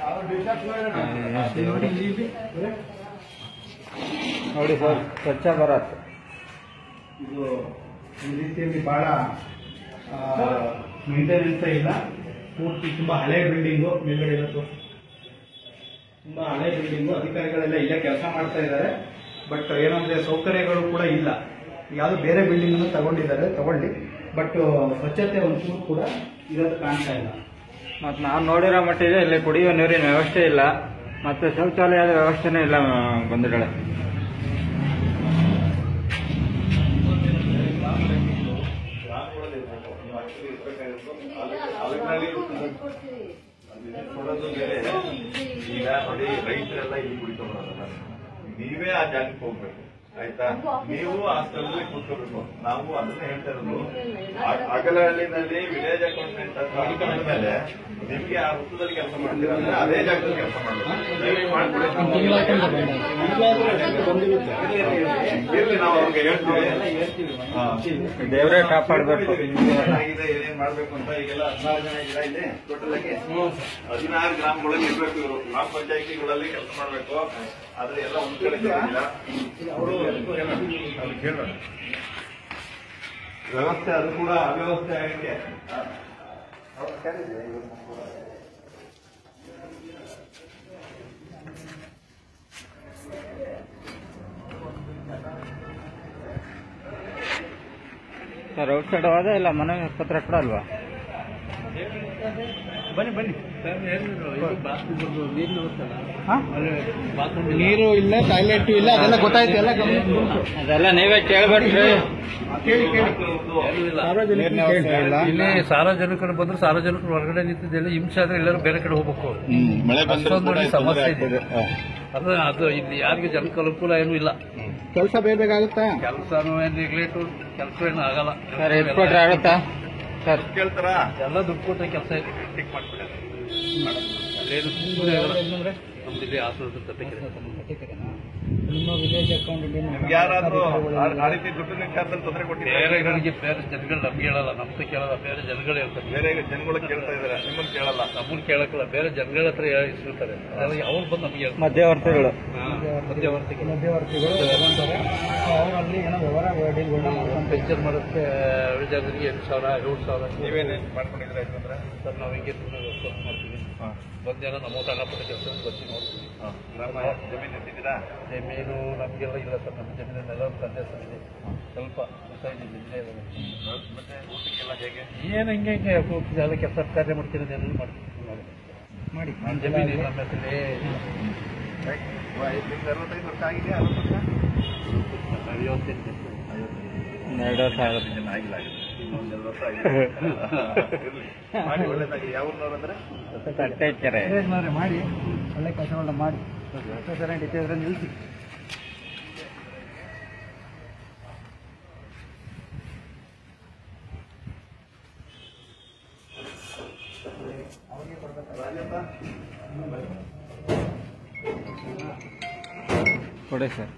ನೋಡಿ ಸರ್ ಸ್ವಚ್ಛ ಭಾರತ್ ಇದು ಈ ರೀತಿಯಲ್ಲಿ ಬಹಳ ಮೇಂಟೆನೆನ್ಸ್ ಇಲ್ಲ ಪೂರ್ತಿ ತುಂಬಾ ಹಳೆ ಬಿಲ್ಡಿಂಗು ಮೇಲ್ಗಡೆ ಇರೋದು ತುಂಬಾ ಹಳೆ ಬಿಲ್ಡಿಂಗು ಅಧಿಕಾರಿಗಳೆಲ್ಲ ಇಲ್ಲೇ ಕೆಲಸ ಮಾಡ್ತಾ ಇದ್ದಾರೆ ಬಟ್ ಏನಂದ್ರೆ ಸೌಕರ್ಯಗಳು ಕೂಡ ಇಲ್ಲ ಯಾವುದು ಬೇರೆ ಬಿಲ್ಡಿಂಗ್ ಅನ್ನು ತಗೊಂಡಿದ್ದಾರೆ ತಗೊಳ್ಳಿ ಬಟ್ ಸ್ವಚ್ಛತೆ ಒಂಚೂರು ಕೂಡ ಇರೋದು ಕಾಣ್ತಾ ಇಲ್ಲ ಮತ್ತು ನಾವು ನೋಡಿರೋ ಮಟ್ಟಿಗೆ ಇಲ್ಲಿ ಕುಡಿಯುವ ನೀರಿನ ವ್ಯವಸ್ಥೆ ಇಲ್ಲ ಮತ್ತೆ ಶೌಚಾಲಯದ ವ್ಯವಸ್ಥೆನೂ ಇಲ್ಲ ಬಂಧುಗಳೇ ಕೊಡೋದು ಬೇರೆ ಈಗ ನೋಡಿ ರೈತರೆಲ್ಲ ಇಲ್ಲಿ ಕುಡಿತೋಬರೋದಲ್ಲ ನೀವೇ ಆ ಜಾಗಕ್ಕೆ ಹೋಗ್ಬೇಕು ಆಯ್ತಾ ನೀವು ಹಾಸ್ಟೆಲಲ್ಲಿ ಕೂತ್ಕೋಬೇಕು ನಾವು ಅದನ್ನ ಹೇಳ್ತಾ ಇರೋದು ಆ- ಅಗಲಹಳ್ಳಿನಲ್ಲಿ ವಿಲೇಜ್ ಅಕೌಂಟೆಂಟ್ ಅಂತ ಅನ್ಕೊಂಡ ಮೇಲೆ ನಿಮ್ಗೆ ಆ ವೃತ್ತದಲ್ಲಿ ಕೆಲಸ ಮಾಡ್ತೀರಾ ಅಂದ್ರೆ ಅದೇ ಜಾಗದಲ್ಲಿ ಕೆಲಸ ಮಾಡಬೇಕು ದಯವಿಟ್ಟು ಮಾಡ್ಕೊಡಿ. ಇರ್ಲಿ ನಾವು ಅವ್ರಿಗೆ ಹೇಳ್ತೀವಿ ಹಾ. ದೇವರೇ ಕಾಪಾಡಬೇಕು ಏನಾಗಿದೆ ಏನೇನ್ ಮಾಡ್ಬೇಕು ಅಂತ ಈಗೆಲ್ಲ ಹದಿನಾರು ಜನ ಇದ್ದೀರಾ ಇಲ್ಲಿ ಟೋಟಲ್ ಆಗಿ ಹದಿನಾರು ಗ್ರಾಮಗಳಲ್ಲಿ ಇರ್ಬೇಕು ಇವರು ಗ್ರಾಮ ಪಂಚಾಯತಿಗಳಲ್ಲಿ ಕೆಲಸ ಮಾಡ್ಬೇಕು ಆದ್ರೆ ಎಲ್ಲ ಒಂದ್ ಕಡೆ ಸಿಗೋದಿಲ್ಲ. ಅವರು ಅವ್ರಿಗೆ ಕೇಳೋಣ. ವ್ಯವಸ್ಥೆ ಅದು ಕೂಡ ಅವ್ಯವಸ್ಥೆ ಆಗಕ್ಕೆ ಸರ್ ಔಟ್ ಸೈಡ್ ಹೋದ ಇಲ್ಲ ಮನೆ ಪತ್ರ ಕೊಡಲ್ವಾ ಬನ್ನಿ ಬನ್ನಿ ನೀರು ಇಲ್ಲ ಟಾಯ್ಲೆಟ್ ಇಲ್ಲ ಅದೆಲ್ಲ ಗೊತ್ತಾಯ್ತು ಎಲ್ಲ ಅದೆಲ್ಲ ನೀವೇ ಕೇಳ್ಬೇಡ್ರಿ ಕೇಳಿ ಕೇಳಿ ಸಾರ್ವಜನಿಕರು ಕೇಳ್ತಾ ಇಲ್ಲ ಇಲ್ಲಿ ಸಾರ್ವಜನಿಕರು ಬಂದ್ರೆ ಸಾರ್ವಜನಿಕರು ಹೊರಗಡೆ ನಿಂತಿದ್ದೆಲ್ಲ ಹಿಂಸೆ ಆದ್ರೆ ಎಲ್ಲರೂ ಬೇರೆ ಕಡೆ ಹೋಗ್ಬೇಕು ಮಳೆ ಅಷ್ಟೊಂದು ಸಮಸ್ಯೆ ಇದೆ ಅದು ಅದು ಇಲ್ಲಿ ಯಾರಿಗೂ ಜನಕ್ಕೆ ಅನುಕೂಲ ಏನೂ ಇಲ್ಲ ಕೆಲಸ ಬೇಕಬೇಕಾಗುತ್ತಾ ಕೆಲಸನೂ ಏನು ನೆಗ್ಲೆಕ್ಟು ಕೆಲಸ ಏನು ಆಗಲ್ಲ ಸರ್ ಎಷ್ಟು ಕೊಟ್ರೆ ಆಗುತ್ತಾ ಸರ್ ಕೇಳ್ತಾರಾ ಎಲ್ಲ ದುಡ್ಡು ಕೊಟ್ಟರೆ ಕೆಲಸ ಟಿಕ್ ಮಾಡ್ಬಿಡ್ತಾರೆ ಅಲ್ಲೇನು ಸುಮ್ಮನೆ ಆಗಲ್ಲ ನಮ್ದು ಇಲ್ಲಿ ಹಾಸನದ ತಪ್ಪೆ ನಿಮ್ಮ ವಿಲೇಜ್ ಅಕೌಂಟ್ ಯಾರಾದ್ರೂ ಆ- ಆ ರೀತಿ ದುಡ್ಡು ವಿಚಾರದಲ್ಲಿ ತೊಂದರೆ ಕೊಟ್ಟಿದ್ದಾರೆ ಬೇರೆಗಳಿಗೆ ಬೇರೆ ಜನಗಳು ನಮ್ಗೆ ಹೇಳಲ್ಲ ನಮ್ಗೆ ಕೇಳಲ್ಲ ಬೇರೆ ಜನಗಳು ಹೇಳ್ತಾರೆ ಬೇರೆ ಜನಗಳು ಕೇಳ್ತಾ ಇದಾರೆ ನಿಮ್ಮನ್ನ ಕೇಳಲ್ಲ ನಮ್ಮನ್ನ ಕೇಳಕ್ಕಲ್ಲ ಬೇರೆ ಜನಗಳ ಹತ್ರ ಇಸ್ಕೊಳ್ತಾರೆ ಅವ್ರು ಬಂದು ನಮಗೆ ಹೇಳ್ತಾರೆ ಮಧ್ಯವರ್ತಿಗಳು ಹಾ, ಮಧ್ಯವರ್ತಿಗಳು ಮಧ್ಯವರ್ತಿಗಳು ತಗೊಂತಾರೆ ಅವರಲ್ಲಿ ಏನೋ ವ್ಯವಹಾರ ಡೀಲ್ಗಳನ್ನ ಮಾಡ್ಕೊಂಡು ಪೆನ್ಷನ್ ಮಾಡೋಕ್ಕೆ ಜನರಿಗೆ ಎಂಟು ಸಾವಿರ ಏಳು ಸಾವಿರ ನೀವೇನು ಮಾಡ್ಕೊಂಡಿದ್ರೆ ಯಾಕಂದ್ರೆ ಸರ್ ನಾವು ಹಿಂಗೆ ಸುಮ್ಮನೆ ವರ್ಕ್ ಮಾಡ್ತೀವಿ ಬಂದೇನೋ ನಮ್ಮ ಸಣ್ಣಪುಟ್ಟ ಕೆಲಸ ಬರ್ತೀವಿ ನೋಡ್ತೀವಿ ಗ್ರಾಮ ಜಮೀನು ಇಟ್ಟಿದ್ದೀರಾ ಜಮೀನು ನಮಗೆಲ್ಲ ಇಲ್ಲ ಸರ್ ನಮ್ಮ ಜಮೀನೆಲ್ಲ ತಂದೆ ಸರ್ ಇದೆ ಸ್ವಲ್ಪ ಸೊಸೈಟಿ ಜಮೀನೇ ಇದಾವೆ. ಮತ್ತೆ ಊಟಕ್ಕೆಲ್ಲ ಹೇಗೆ ಏನು ಹಿಂಗೆ ಹಿಂಗೆ ಯಾವ್ದು ಕೆಲಸ ಕಾರ್ಯ ಮಾಡ್ತೀನಿ ಅದೆಲ್ಲ ಮಾಡ್ತೀನಿ ಮಾಡಿ ನನ್ನ ಜಮೀನು ಇಲ್ಲ ನಮ್ಮ ಹೆಸರೇ ನಿಮ್ಗೆ ಅರವತ್ತೈದು ವರ್ಷ ಆಗಿದೆ ಅರವತ್ತು ವರ್ಷ ಐವತ್ತೆಂಟು ಎರಡು ವರ್ಷ ಆಗುತ್ತೆ ಜನ ಆಗಿಲ್ಲ ಆಗಿದೆ. ಇನ್ನೊಂದೆರಡು ವರ್ಷ ಆಗಿದೆ ಇರ್ಲಿ. ಮಾಡಿ ಒಳ್ಳೇದಾಗಿ ಯಾವ ಊರ್ನವ್ರು ಅಂದ್ರೆ ತಟ್ಟೆಕೆರೆ ಸುರೇಶ್ನವ್ರೆ ಮಾಡಿ ಒಳ್ಳೆ ಕೆಲಸಗಳನ್ನ ಮಾಡಿ ಸರಿ ಇಟ್ಟಿದ್ರೆ ನಿಲ್ಲಿಸಿ ಕೊಡಿ ಸರ್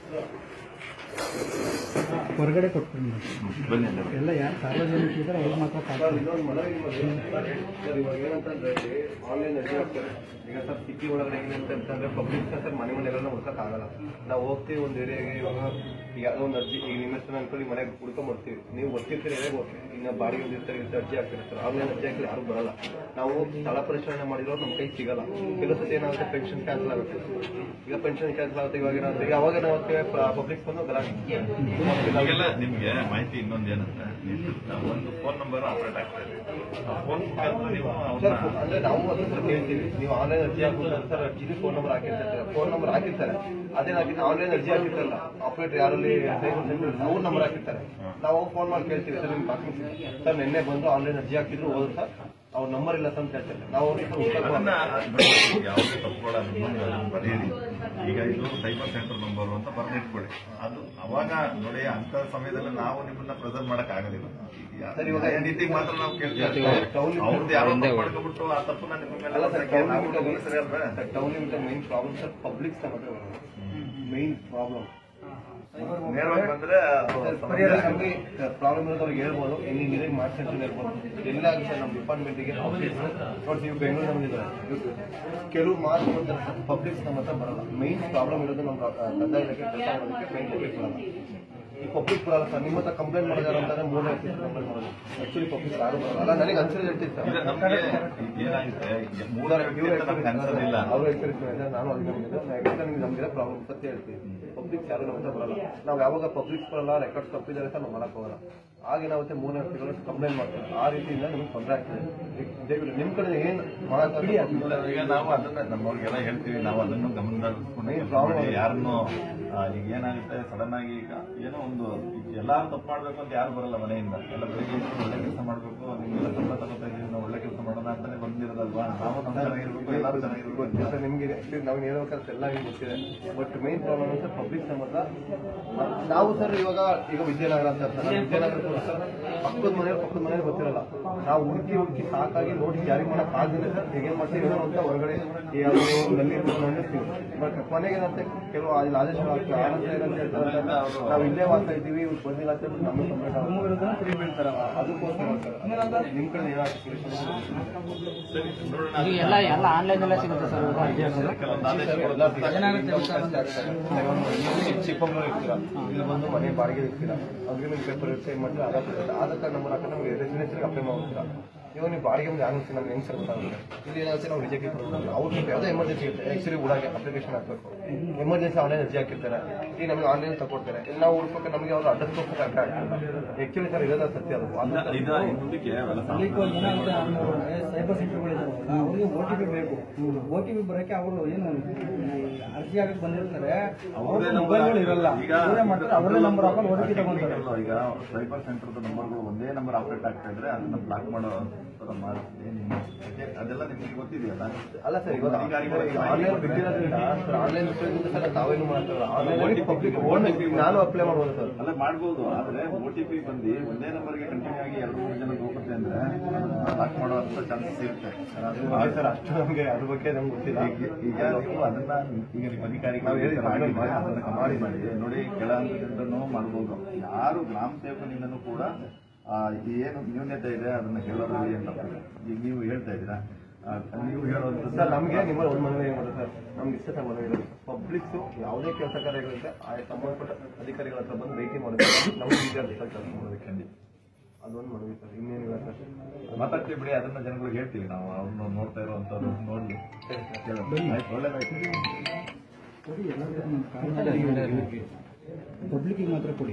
ಹೊರಗಡೆ ಕೊಟ್ಕೊಂಡು ಬನ್ನಿ ಅಂದ್ರೆ. ಎಲ್ಲ ಯಾರು ಸಾರ್ವಜನಿಕ ಇದ್ದಾರೆ ಅವ್ರಿಗೆ ಮಾತ್ರ ಸರ್, ಇನ್ನೊಂದು ಮನವಿ ಮಾಡ್ತೀನಿ. ಸರ್, ಇವಾಗ ಏನಂತಂದ್ರೆ ಇಲ್ಲಿ ಆನ್ಲೈನ್ ಅರ್ಜಿ ಹಾಕ್ತಾರೆ ಈಗ ಸರ್ ಸಿಟಿ ಒಳಗಡೆ ಏನಿರುತ್ತೆ ಅಂತಂದ್ರೆ ಪಬ್ಲಿಕ್ ಸರ್ ಮನೆ ಮನೆಗಳನ್ನ ಹುಡ್ಕಕ್ ಆಗಲ್ಲ ನಾವು ಹೋಗ್ತೀವಿ ಒಂದು ಏರಿಯಾಗೆ ಇವಾಗ ಈಗ ಯಾವುದೋ ಒಂದು ಅರ್ಜಿ ಈಗ ನಿಮ್ಮ ಹೆಸರು ಅನ್ಕೊಳ್ಳಿ ಮನೆಗೆ ಹುಡ್ಕೊಂಡ್ ಬರ್ತೀವಿ ನೀವು ಗೊತ್ತಿರ್ತೀರಿ ಏರಿಯಾಗೆ ಓಕೆ ಇನ್ನು ಬಾಡಿಗೆ ಒಂದಿರ್ತಾರೆ ಇರ್ತಾರೆ ಅರ್ಜಿ ಹಾಕ್ತಿರ್ತಾರೆ ಆನ್ಲೈನ್ ಅರ್ಜಿ ಹಾಕಿ ಯಾರು ಬರಲ್ಲ ನಾವು ಸ್ಥಳ ಪರಿಶೀಲನೆ ಮಾಡಿರೋ ನಮ್ಮ ಕೈ ಸಿಗಲ್ಲ ಕೆಲವು ಸತಿ ಏನಾಗುತ್ತೆ ಪೆನ್ಷನ್ ಕ್ಯಾನ್ಸಲ್ ಆಗುತ್ತೆ ಈಗ ಪೆನ್ಷನ್ ಕ್ಯಾನ್ಸಲ್ ಆಗುತ್ತೆ ಇವಾಗ ಏನಾಗುತ್ತೆ ಈಗ ಅವಾಗ ನಾವು ಪಬ್ಲಿಕ್ ಬಂದು ಗಲಾಟೆ ಈಗೆಲ್ಲ ನಿಮ್ಗೆ ಮಾಹಿತಿ ಇನ್ನೊಂದು ಏನಂದ್ರೆ ನೀವು ಒಂದು ಫೋನ್ ನಂಬರ್ ಆಪರೇಟ್ ಆಗ್ತಾ ಇದೆ ಆ ಫೋನ್ ಮುಖಾಂತರ ನೀವು ಸರ್ ಅವ್ರನ್ನ ಅಂದ್ರೆ ನಾವು ಅದನ್ನ ಕೇಳ್ತೀವಿ ನೀವು ಆನ್ಲೈನ್ ಅರ್ಜಿ ಹಾಕಿದ್ರೆ ಸರ್ ಅರ್ಜಿಲಿ ಫೋನ್ ನಂಬರ್ ಹಾಕಿರ್ತಾರೆ ಫೋನ್ ನಂಬರ್ ಹಾಕಿರ್ತಾರೆ ಅದೇನಾಗಿದೆ ಆನ್ಲೈನ್ ಅರ್ಜಿ ಹಾಕಿರ್ತಾರಲ್ಲ ಆಪರೇಟರ್ ಯಾರಲ್ಲಿ ಅವ್ರ ನಂಬರ್ ಹಾಕಿರ್ತಾರೆ ನಾವು ಫೋನ್ ಮಾಡಿ ಕೇಳ್ತೀವಿ ಸರ್ ನಿಮ್ಗೆ ಹಾಕಿ ಸರ್ ನಿನ್ನೆ ಬಂದು ಆನ್ಲೈನ್ ಅರ್ಜಿ ಹಾಕಿದ್ರು ಹೋದ್ರು ಸರ್ ಅವ್ರ ನಂಬರ್ ಇಲ್ಲ ಸರ್ ಅಂತ ಹೇಳ್ತಾರೆ ನಾವು ಅವ್ರಿಗೆ ಸರ್ ಉತ್ತರ ಅದನ್ನ ಕೊಡ್ತೀವಿ. ಯಾವುದೇ ತಪ್ಪುಗಳ ಬರೆಯಿರಿ ಈಗ ಇದು ಸೈಬರ್ ಸೆಂಟರ್ ನಂಬರ್ ಅಂತ ಬರೆದಿಟ್ಕೊಳ್ಳಿ ಅದು ಅವಾಗ ನೋಡಿ ಅಂತ ಸಮಯದಲ್ಲಿ ನಾವು ನಿಮ್ಮನ್ನ ಪ್ರೆಸೆಂಟ್ ಮಾಡಕ್ ಆಗೋದಿಲ್ಲ ಸರ್, ಇವಾಗ ನೀತಿಗೆ ಮಾತ್ರ ನಾವು ಕೇಳ್ತೀವಿ ಟೌನ್ ಅವ್ರದ್ದು ಯಾರೋ ತಪ್ಪು ಮಾಡ್ಕೊಬಿಟ್ಟು ಆ ತಪ್ಪನ್ನ ನಿಮ್ಮ ಮೇಲೆ ಅಲ್ಲ ಸರ್ ಹಾಕಿ ನಾವು ಗಮನಿಸದೇ ಅಲ್ವೇ? Sir town limit main problem sir public ಸಮಸ್ಯೆ ಮೈನ್ ಪ್ರಾಬ್ಲಮ್ ನೇರವಾಗಿ ಬಂದ್ರೆ ಅದು ಪರಿಹಾರ ಸಮಸ್ಯೆ ನಮಗೆ ಪ್ರಾಬ್ಲಮ್ ಇರೋದು ಅವ್ರಿಗೆ ಹೇಳ್ಬೋದು ಹಿಂಗೆ ನೀರಿಗೆ ಮಾಡ್ಸಿ ಅಂತ ಹೇಳ್ಬೋದು ಎಲ್ಲ ಆಗುತ್ತೆ ನಮ್ಮ ಡಿಪಾರ್ಟ್ಮೆಂಟಿಗೆ ನೋಡಿ ನೀವು ಬೆಂಗಳೂರು ನಮಗೆ ಕೆಲವು ಮಾತು ಬರ್ತಾರೆ ಸರ್ ಪಬ್ಲಿಕ್ ನಮ್ಮ ಹತ್ರ ಬರಲ್ಲ ಮೈನ್ ಪ್ರಾಬ್ಲಮ್ ಇರೋದು ನಮ್ಮ ರ- ಕಂದಾಯ ಇಲಾಖೆ ಕೆಲಸ ಮಾಡೋದಕ್ಕೆ ಮೈನ್ ಪಬ್ಲಿಕ್ ಬರಲ್ಲ ಈ ಪಬ್ಲಿಕ್ ಬರಲ್ಲ ಸರ್ ನಿಮ್ಮ ಹತ್ರ ಕಂಪ್ಲೇಂಟ್ ಮಾಡಿದಾರೆ ಅಂತಂದ್ರೆ ಮೂರನೇ ಕಂಪ್ಲೇಂಟ್ ಮಾಡೋದು ಆಕ್ಚುಲಿ ಪಬ್ಲಿಕ್ ಯಾರು ಬರಲ್ಲ ಅಲ್ಲ ನನಗೆ ಅನ್ಸರಿ ಹೇಳ್ತೀವಿ ಸರ್ ಈಗ ನಮ್ಗೆ ಏನಾಗುತ್ತೆ ಈಗ ಮೂರ ವ್ಯಕ್ತಿ ಅಂತ ನಮ್ಗೆ ಅನ್ಸೋದಿಲ್ಲ ಅವ್ರು ಹೇಳ್ತಿರ್ತಾರೆ ನಾನು ಅಲ್ಲಿ ನಿಮ್ಗೆ ನಮ್ಗೆ ಪ್ರಾಬ್ಲಮ್ ಸತ್ಯ ಹೇಳ್ತೀವಿ ಪಬ್ಲಿಕ್ ಯಾರು ನಮ್ಮ ಹತ್ರ ಬರಲ್ಲ ನಾವು ಯಾವಾಗ ಪಬ್ಲಿಕ್ ಬರಲ್ಲ ರೆಕಾರ್ಡ್ಸ್ ತಪ್ಪಿದ್ದಾರೆ ಸರ್ ನಾವು ಮಾಡಕ್ ಹೋಗಲ್ಲ ಆಗೇನಾಗುತ್ತೆ ಮೂರನೇ ವ್ಯಕ್ತಿಗಳು ಕಂಪ್ಲೇಂಟ್ ಮಾಡ್ತಾರೆ ಆ ರೀತಿಯಿಂದ ನಿಮ್ಗೆ ತೊಂದರೆ ಆಗ್ತದೆ ದಯವಿಟ್ಟು ನಿಮ್ಮ ಕಡೆ ಏನು ಮಾಡಕ್ಕೆ ಈಗ ನಾವು ಅದನ್ನ ನಮ್ಮವ್ರಿಗೆಲ್ಲ ಹೇಳ್ತೀವಿ ನಾವು ಅದನ್ನು ಗಮನದಲ್ಲಿಟ್ಕೊಂಡು ಯಾರನ್ನು ಆ, ಈಗ ಏನಾಗುತ್ತೆ ಸಡನ್ ಆಗಿ ಈಗ ಏನೋ ಒಂದು ಎಲ್ಲಾರು ತಪ್ಪು ಮಾಡ್ಬೇಕು ಅಂತ ಯಾರು ಬರಲ್ಲ ಮನೆಯಿಂದ ಎಲ್ಲ ಬೆಳಿಗ್ಗೆ ಎದ್ದು ಒಳ್ಳೆ ಕೆಲಸ ಮಾಡ್ಬೇಕು ನಿಮ್ಗೆಲ್ಲ ಸಂಬಳ ತಗೋತಾ ಇದೀವಿ ನಾವು ಒಳ್ಳೆ ಕೆಲಸ ಮಾಡೋಣ ಅಂತಾನೆ ಬಂದಿರೋದಲ್ವಾ ನಾವು ನಮ್ಮ ಚೆನ್ನಾಗಿರ್ಬೇಕು ಎಲ್ಲರೂ ಚೆನ್ನಾಗಿರ್ಬೇಕು ಗೊತ್ತಿದೆ ಸರ್ ನಿಮಗೆ ನಾವು ಹೇಳ್ಬೇಕಂತ ಎಲ್ಲ ನಿಮ್ಗೆ ಗೊತ್ತಿದೆ but main problem sir public ಸಂಬಂಧ ನಾವು ಸರ್ ಇವಾಗ ಈಗ ವಿದ್ಯಾನಗರ ಅಂತ ಇರ್ತಾರೆ ವಿದ್ಯಾನಗರ ಸರ್ ಪಕ್ಕದ ಮನೆಯವ್ರು ಪಕ್ಕದ ಮನೆಯವ್ರು ಗೊತ್ತಿರಲ್ಲ ನಾವು ಹುಡುಕಿ ಹುಡುಕಿ ಸಾಕಾಗಿ ನೋಡಿ ಜಾರಿ ಮಾಡಕ್ ಆಗದಿಲ್ಲ ಸರ್ ಹೇಗೇನ್ ಮಾಡ್ತೀವಿ ಏನೋ ಅಂತ ಹೊರಗಡೆ ಯಾವ್ದೋ ನಲ್ಲಿ ನೋಡಿರ್ತೀವಿ ಬಟ್ ಕೊನೆಗೆ ಏನಂತೆ ಕೆಲವು ಅಲ್ಲಿ ಆದೇಶ ಆಗ್ತದೆ ಆನಂತರ ಏನಂತ ಹೇಳ್ತಾರೆ ಅಂತಂದ್ರೆ, ನಾವು ಇಲ್ಲೇ ವಾಸ ಇದ್ದೀವಿ ಇವ್ರು ಬಂದಿಲ್ಲ ಅಂತ ಹೇಳ್ಬಿಟ್ಟು ನಮಗೆ ಕಂಪ್ಲೇಂಟ್ ಆಗುತ್ತೆ ಫ್ರೀ ಬೀಳ್ತಾರೆ ಅದಕ್ಕೋಸ್ಕರ ಸರ್ ನಿಮ್ ಕಡೆ ಏನಾಗ್ತದೆ ಸರಿ ನೋಡೋಣ ಎಲ್ಲ ಎಲ್ಲ ಆನ್ಲೈನ್ ಎಲ್ಲ ಸಿಗುತ್ತೆ ಸರ್ ಕೆಲವೊಂದು ಆದೇಶಗಳು ಚಿಕ್ಕಮಗಳೂರು ಇರ್ತೀರಾ ಇಲ್ಲಿ ಬಂದು ಮನೆ ಬಾಡಿಗೆ ಇರ್ತೀರಾ ಅಗ್ರಿಮೆಂಟ್ ಪೇಪರ್ ಸೈನ್ ಮಾಡಿ Aadhaar card Aadhaar card number ಹಾಕೊಂಡು ನಮಗೆ ರೆಸಿಡೆನ್ಸಿಗೆ ಅಪ್ಲೈ ಮಾಡ್ತೀರಾ ಇವಾಗ ನೀವು ಬಾಡಿಗೆ ಮುಂದೆ ಯಾರು ನಮ್ಗೆ ಹೆಂಗ್ ಸರ್ ಗೊತ್ತಾಗುತ್ತೆ ಇಲ್ಲಿ ಏನಾಗುತ್ತೆ ನಾವು ರಿಜೆಕ್ಟ್ ಮಾಡ್ತೀವಿ ಅವ್ರಿಗೆ ಯಾವುದೋ ಎಮರ್ಜೆನ್ಸಿ ಇರುತ್ತೆ ಆಕ್ಚುಲಿ ಊರಾಗೆ ಅಪ್ಲಿಕೇಶನ್ ಹಾಕಬೇಕು ಎಮರ್ಜೆನ್ಸಿ ಆನ್ಲೈನ್ ಅರ್ಜಿ ಹಾಕಿರ್ತಾರೆ ಈಗ ನಮಗೆ ಆನ್ಲೈನ್ ತಗೊಡ್ತಾರೆ ಇಲ್ಲಿ ನಾವು ಹುಡ್ಬೇಕು ನಮಗೆ ಅವ್ರು ಅಡ್ರೆಸ್ ಕೊಟ್ಟು ಅಡ್ಡ ಆಕ್ಚುಲಿ ಸರ್ ಇರೋದ ಸತ್ಯ ಅದು ಇದು ಮುಂದಕ್ಕೆ ಅವೆಲ್ಲ ಸೈಬರ್ ಸೆಂಟರ್ಗಳಿದಾವಲ್ಲ ಅವರಿಗೆ ಓ ಟಿ ಪಿ ಬೇಕು ಓ ಟಿ ಪಿ ಬರೋಕೆ ಅವರು ಏನು ಅರ್ಜಿ ಆಗಕ್ಕೆ ಬಂದಿರ್ತಾರೆ ಅವ್ರದೇ ಮೊಬೈಲ್ಗಳು ಇರಲ್ಲ ಈಗ ಇವರೇ ಮಾಡ್ತಾರೆ ಅವರೇ ನಂಬರ್ ಹಾಕೊಂಡು ಓ ಟಿ ಪಿ ತಗೊಂತಾರೆ ಈಗ ಸೈಬರ್ ಸೆಂಟರ್ದ ನಂಬರ್ಗಳು ಒಂದೇ ನಂಬರ್ ಆಪರೇಟ್ ಆಗ್ತಾ ಇದ್ರೆ ಅದನ್ನ ಬ್ಲಾಕ್ ಮಾಡೋ ಥರ ಮಾಡ್ತೀನಿ ನಿಮ್ಮ ಅದೇ- ಅದೆಲ್ಲ ನಿಮಗೆ ಗೊತ್ತಿದೆಯಲ್ಲ ಅಲ್ಲ ಸರ್ ಇವಾಗ ಆನ್ಲೈನ್ ಬಿಟ್ಟಿರೋದ್ರಿಂದ ಸರ್ ಆನ್ಲೈನ್ ಬಿಟ್ಟಿರೋದ್ರಿಂದ ಸರ್ ತಾವೇನು ಮಾಡ್ತಾರೆ ಆನ್ಲೈನ್ ಪಬ್ಲಿಕ್ ನಾನು ಅಪ್ಲೈ ಮಾಡ್ಬೋದು ಸರ್ ಅಲ್ಲ ಮಾಡ್ಬೋದು ಆದ್ರೆ ಓ ಟಿ ಪಿ ಬಂದು ಒಂದೇ ನಂಬರ್ಗೆ ಕಂಟಿನ್ಯೂ ಆಗಿ ಎರಡು ಮೂರು ಜನ ಹೋಗುತ್ತೆ ಅಂದ್ರೆ ಲಾಕ್ ಮಾಡುವಂತ ಚಾನ್ಸಸ್ ಇರುತ್ತೆ ಅದು ಸರ್ ಅಷ್ಟು ನಮಗೆ ಅದ್ರ ಬಗ್ಗೆ ನಮ್ಗೆ ಗೊತ್ತಿಲ್ಲ ಈಗ ಈಗ ನೀವು ಅದನ್ನ ಈಗ ನಿಮ್ಮ ಅಧಿಕಾರಿಗಳು ನಾವು ಹೇಳಿದ್ವಿ, ಮಾಡಿ ಮಾಡಿ, ಅದನ್ನ ಮಾಡಿ ಮಾಡಿ ನೋಡಿ ಕೆಳ ಹಂತದಿಂದನೂ ಮಾಡ್ಬೋದು ಯಾರು ಗ್ರಾಮ ಸೇವಕನಿಂದನೂ ಕೂಡ ಆ, ಏನು ನ್ಯೂನ್ಯತೆ ಇದೆ ಅದನ್ನ ಹೇಳೋದ್ರಲ್ಲಿ ಏನು ತಪ್ಪಿಲ್ಲ ಈಗ ನೀವು ಹೇಳ್ತಾ ಇದ್ದೀರಾ ಆ, ನೀವು ಹೇಳೋದು ಸರ್ ನಮಗೆ ನಿಮ್ಮಲ್ಲಿ ಒಂದು ಮನವಿ ಏನು ಸರ್ ನಮ್ಗೆ ಇಷ್ಟ ಸರ್ ಮನವಿ ಇರೋದು ಪಬ್ಲಿಕ್ಸ್ ಯಾವುದೇ ಕೆಲಸ ಕಾರ್ಯಗಳಿದ್ರೆ ಆ ಸಂಬಂಧಪಟ್ಟ ಅಧಿಕಾರಿಗಳ ಹತ್ರ ಬಂದು ಭೇಟಿ ಮಾಡೋದು ನಮ್ಗೆ ವಿಚಾರ ಕೆಲಸ ಮಾಡೋದಕ್ಕೆ ಅದೊಂದು ಮನವಿ ಸರ್ ಇನ್ನೇನಿಲ್ಲ ಸರ್ ಮಾತಾಡ್ತೀವಿ ಬಿಡಿ ಅದನ್ನ ಜನಗಳಿಗೆ ಹೇಳ್ತೀವಿ ನಾವು ಅವ್ರನ್ನ ನೋಡ್ತಾ ಇರುವಂತವ್ರು ನೋಡ್ಲಿ ಕೇಳೋಣ. ಆಯ್ತು, ಒಳ್ಳೇದಾಯ್ತು ಪಬ್ಲಿಕ್ಕಿಗೆ ಮಾತ್ರ ಕೊಡಿ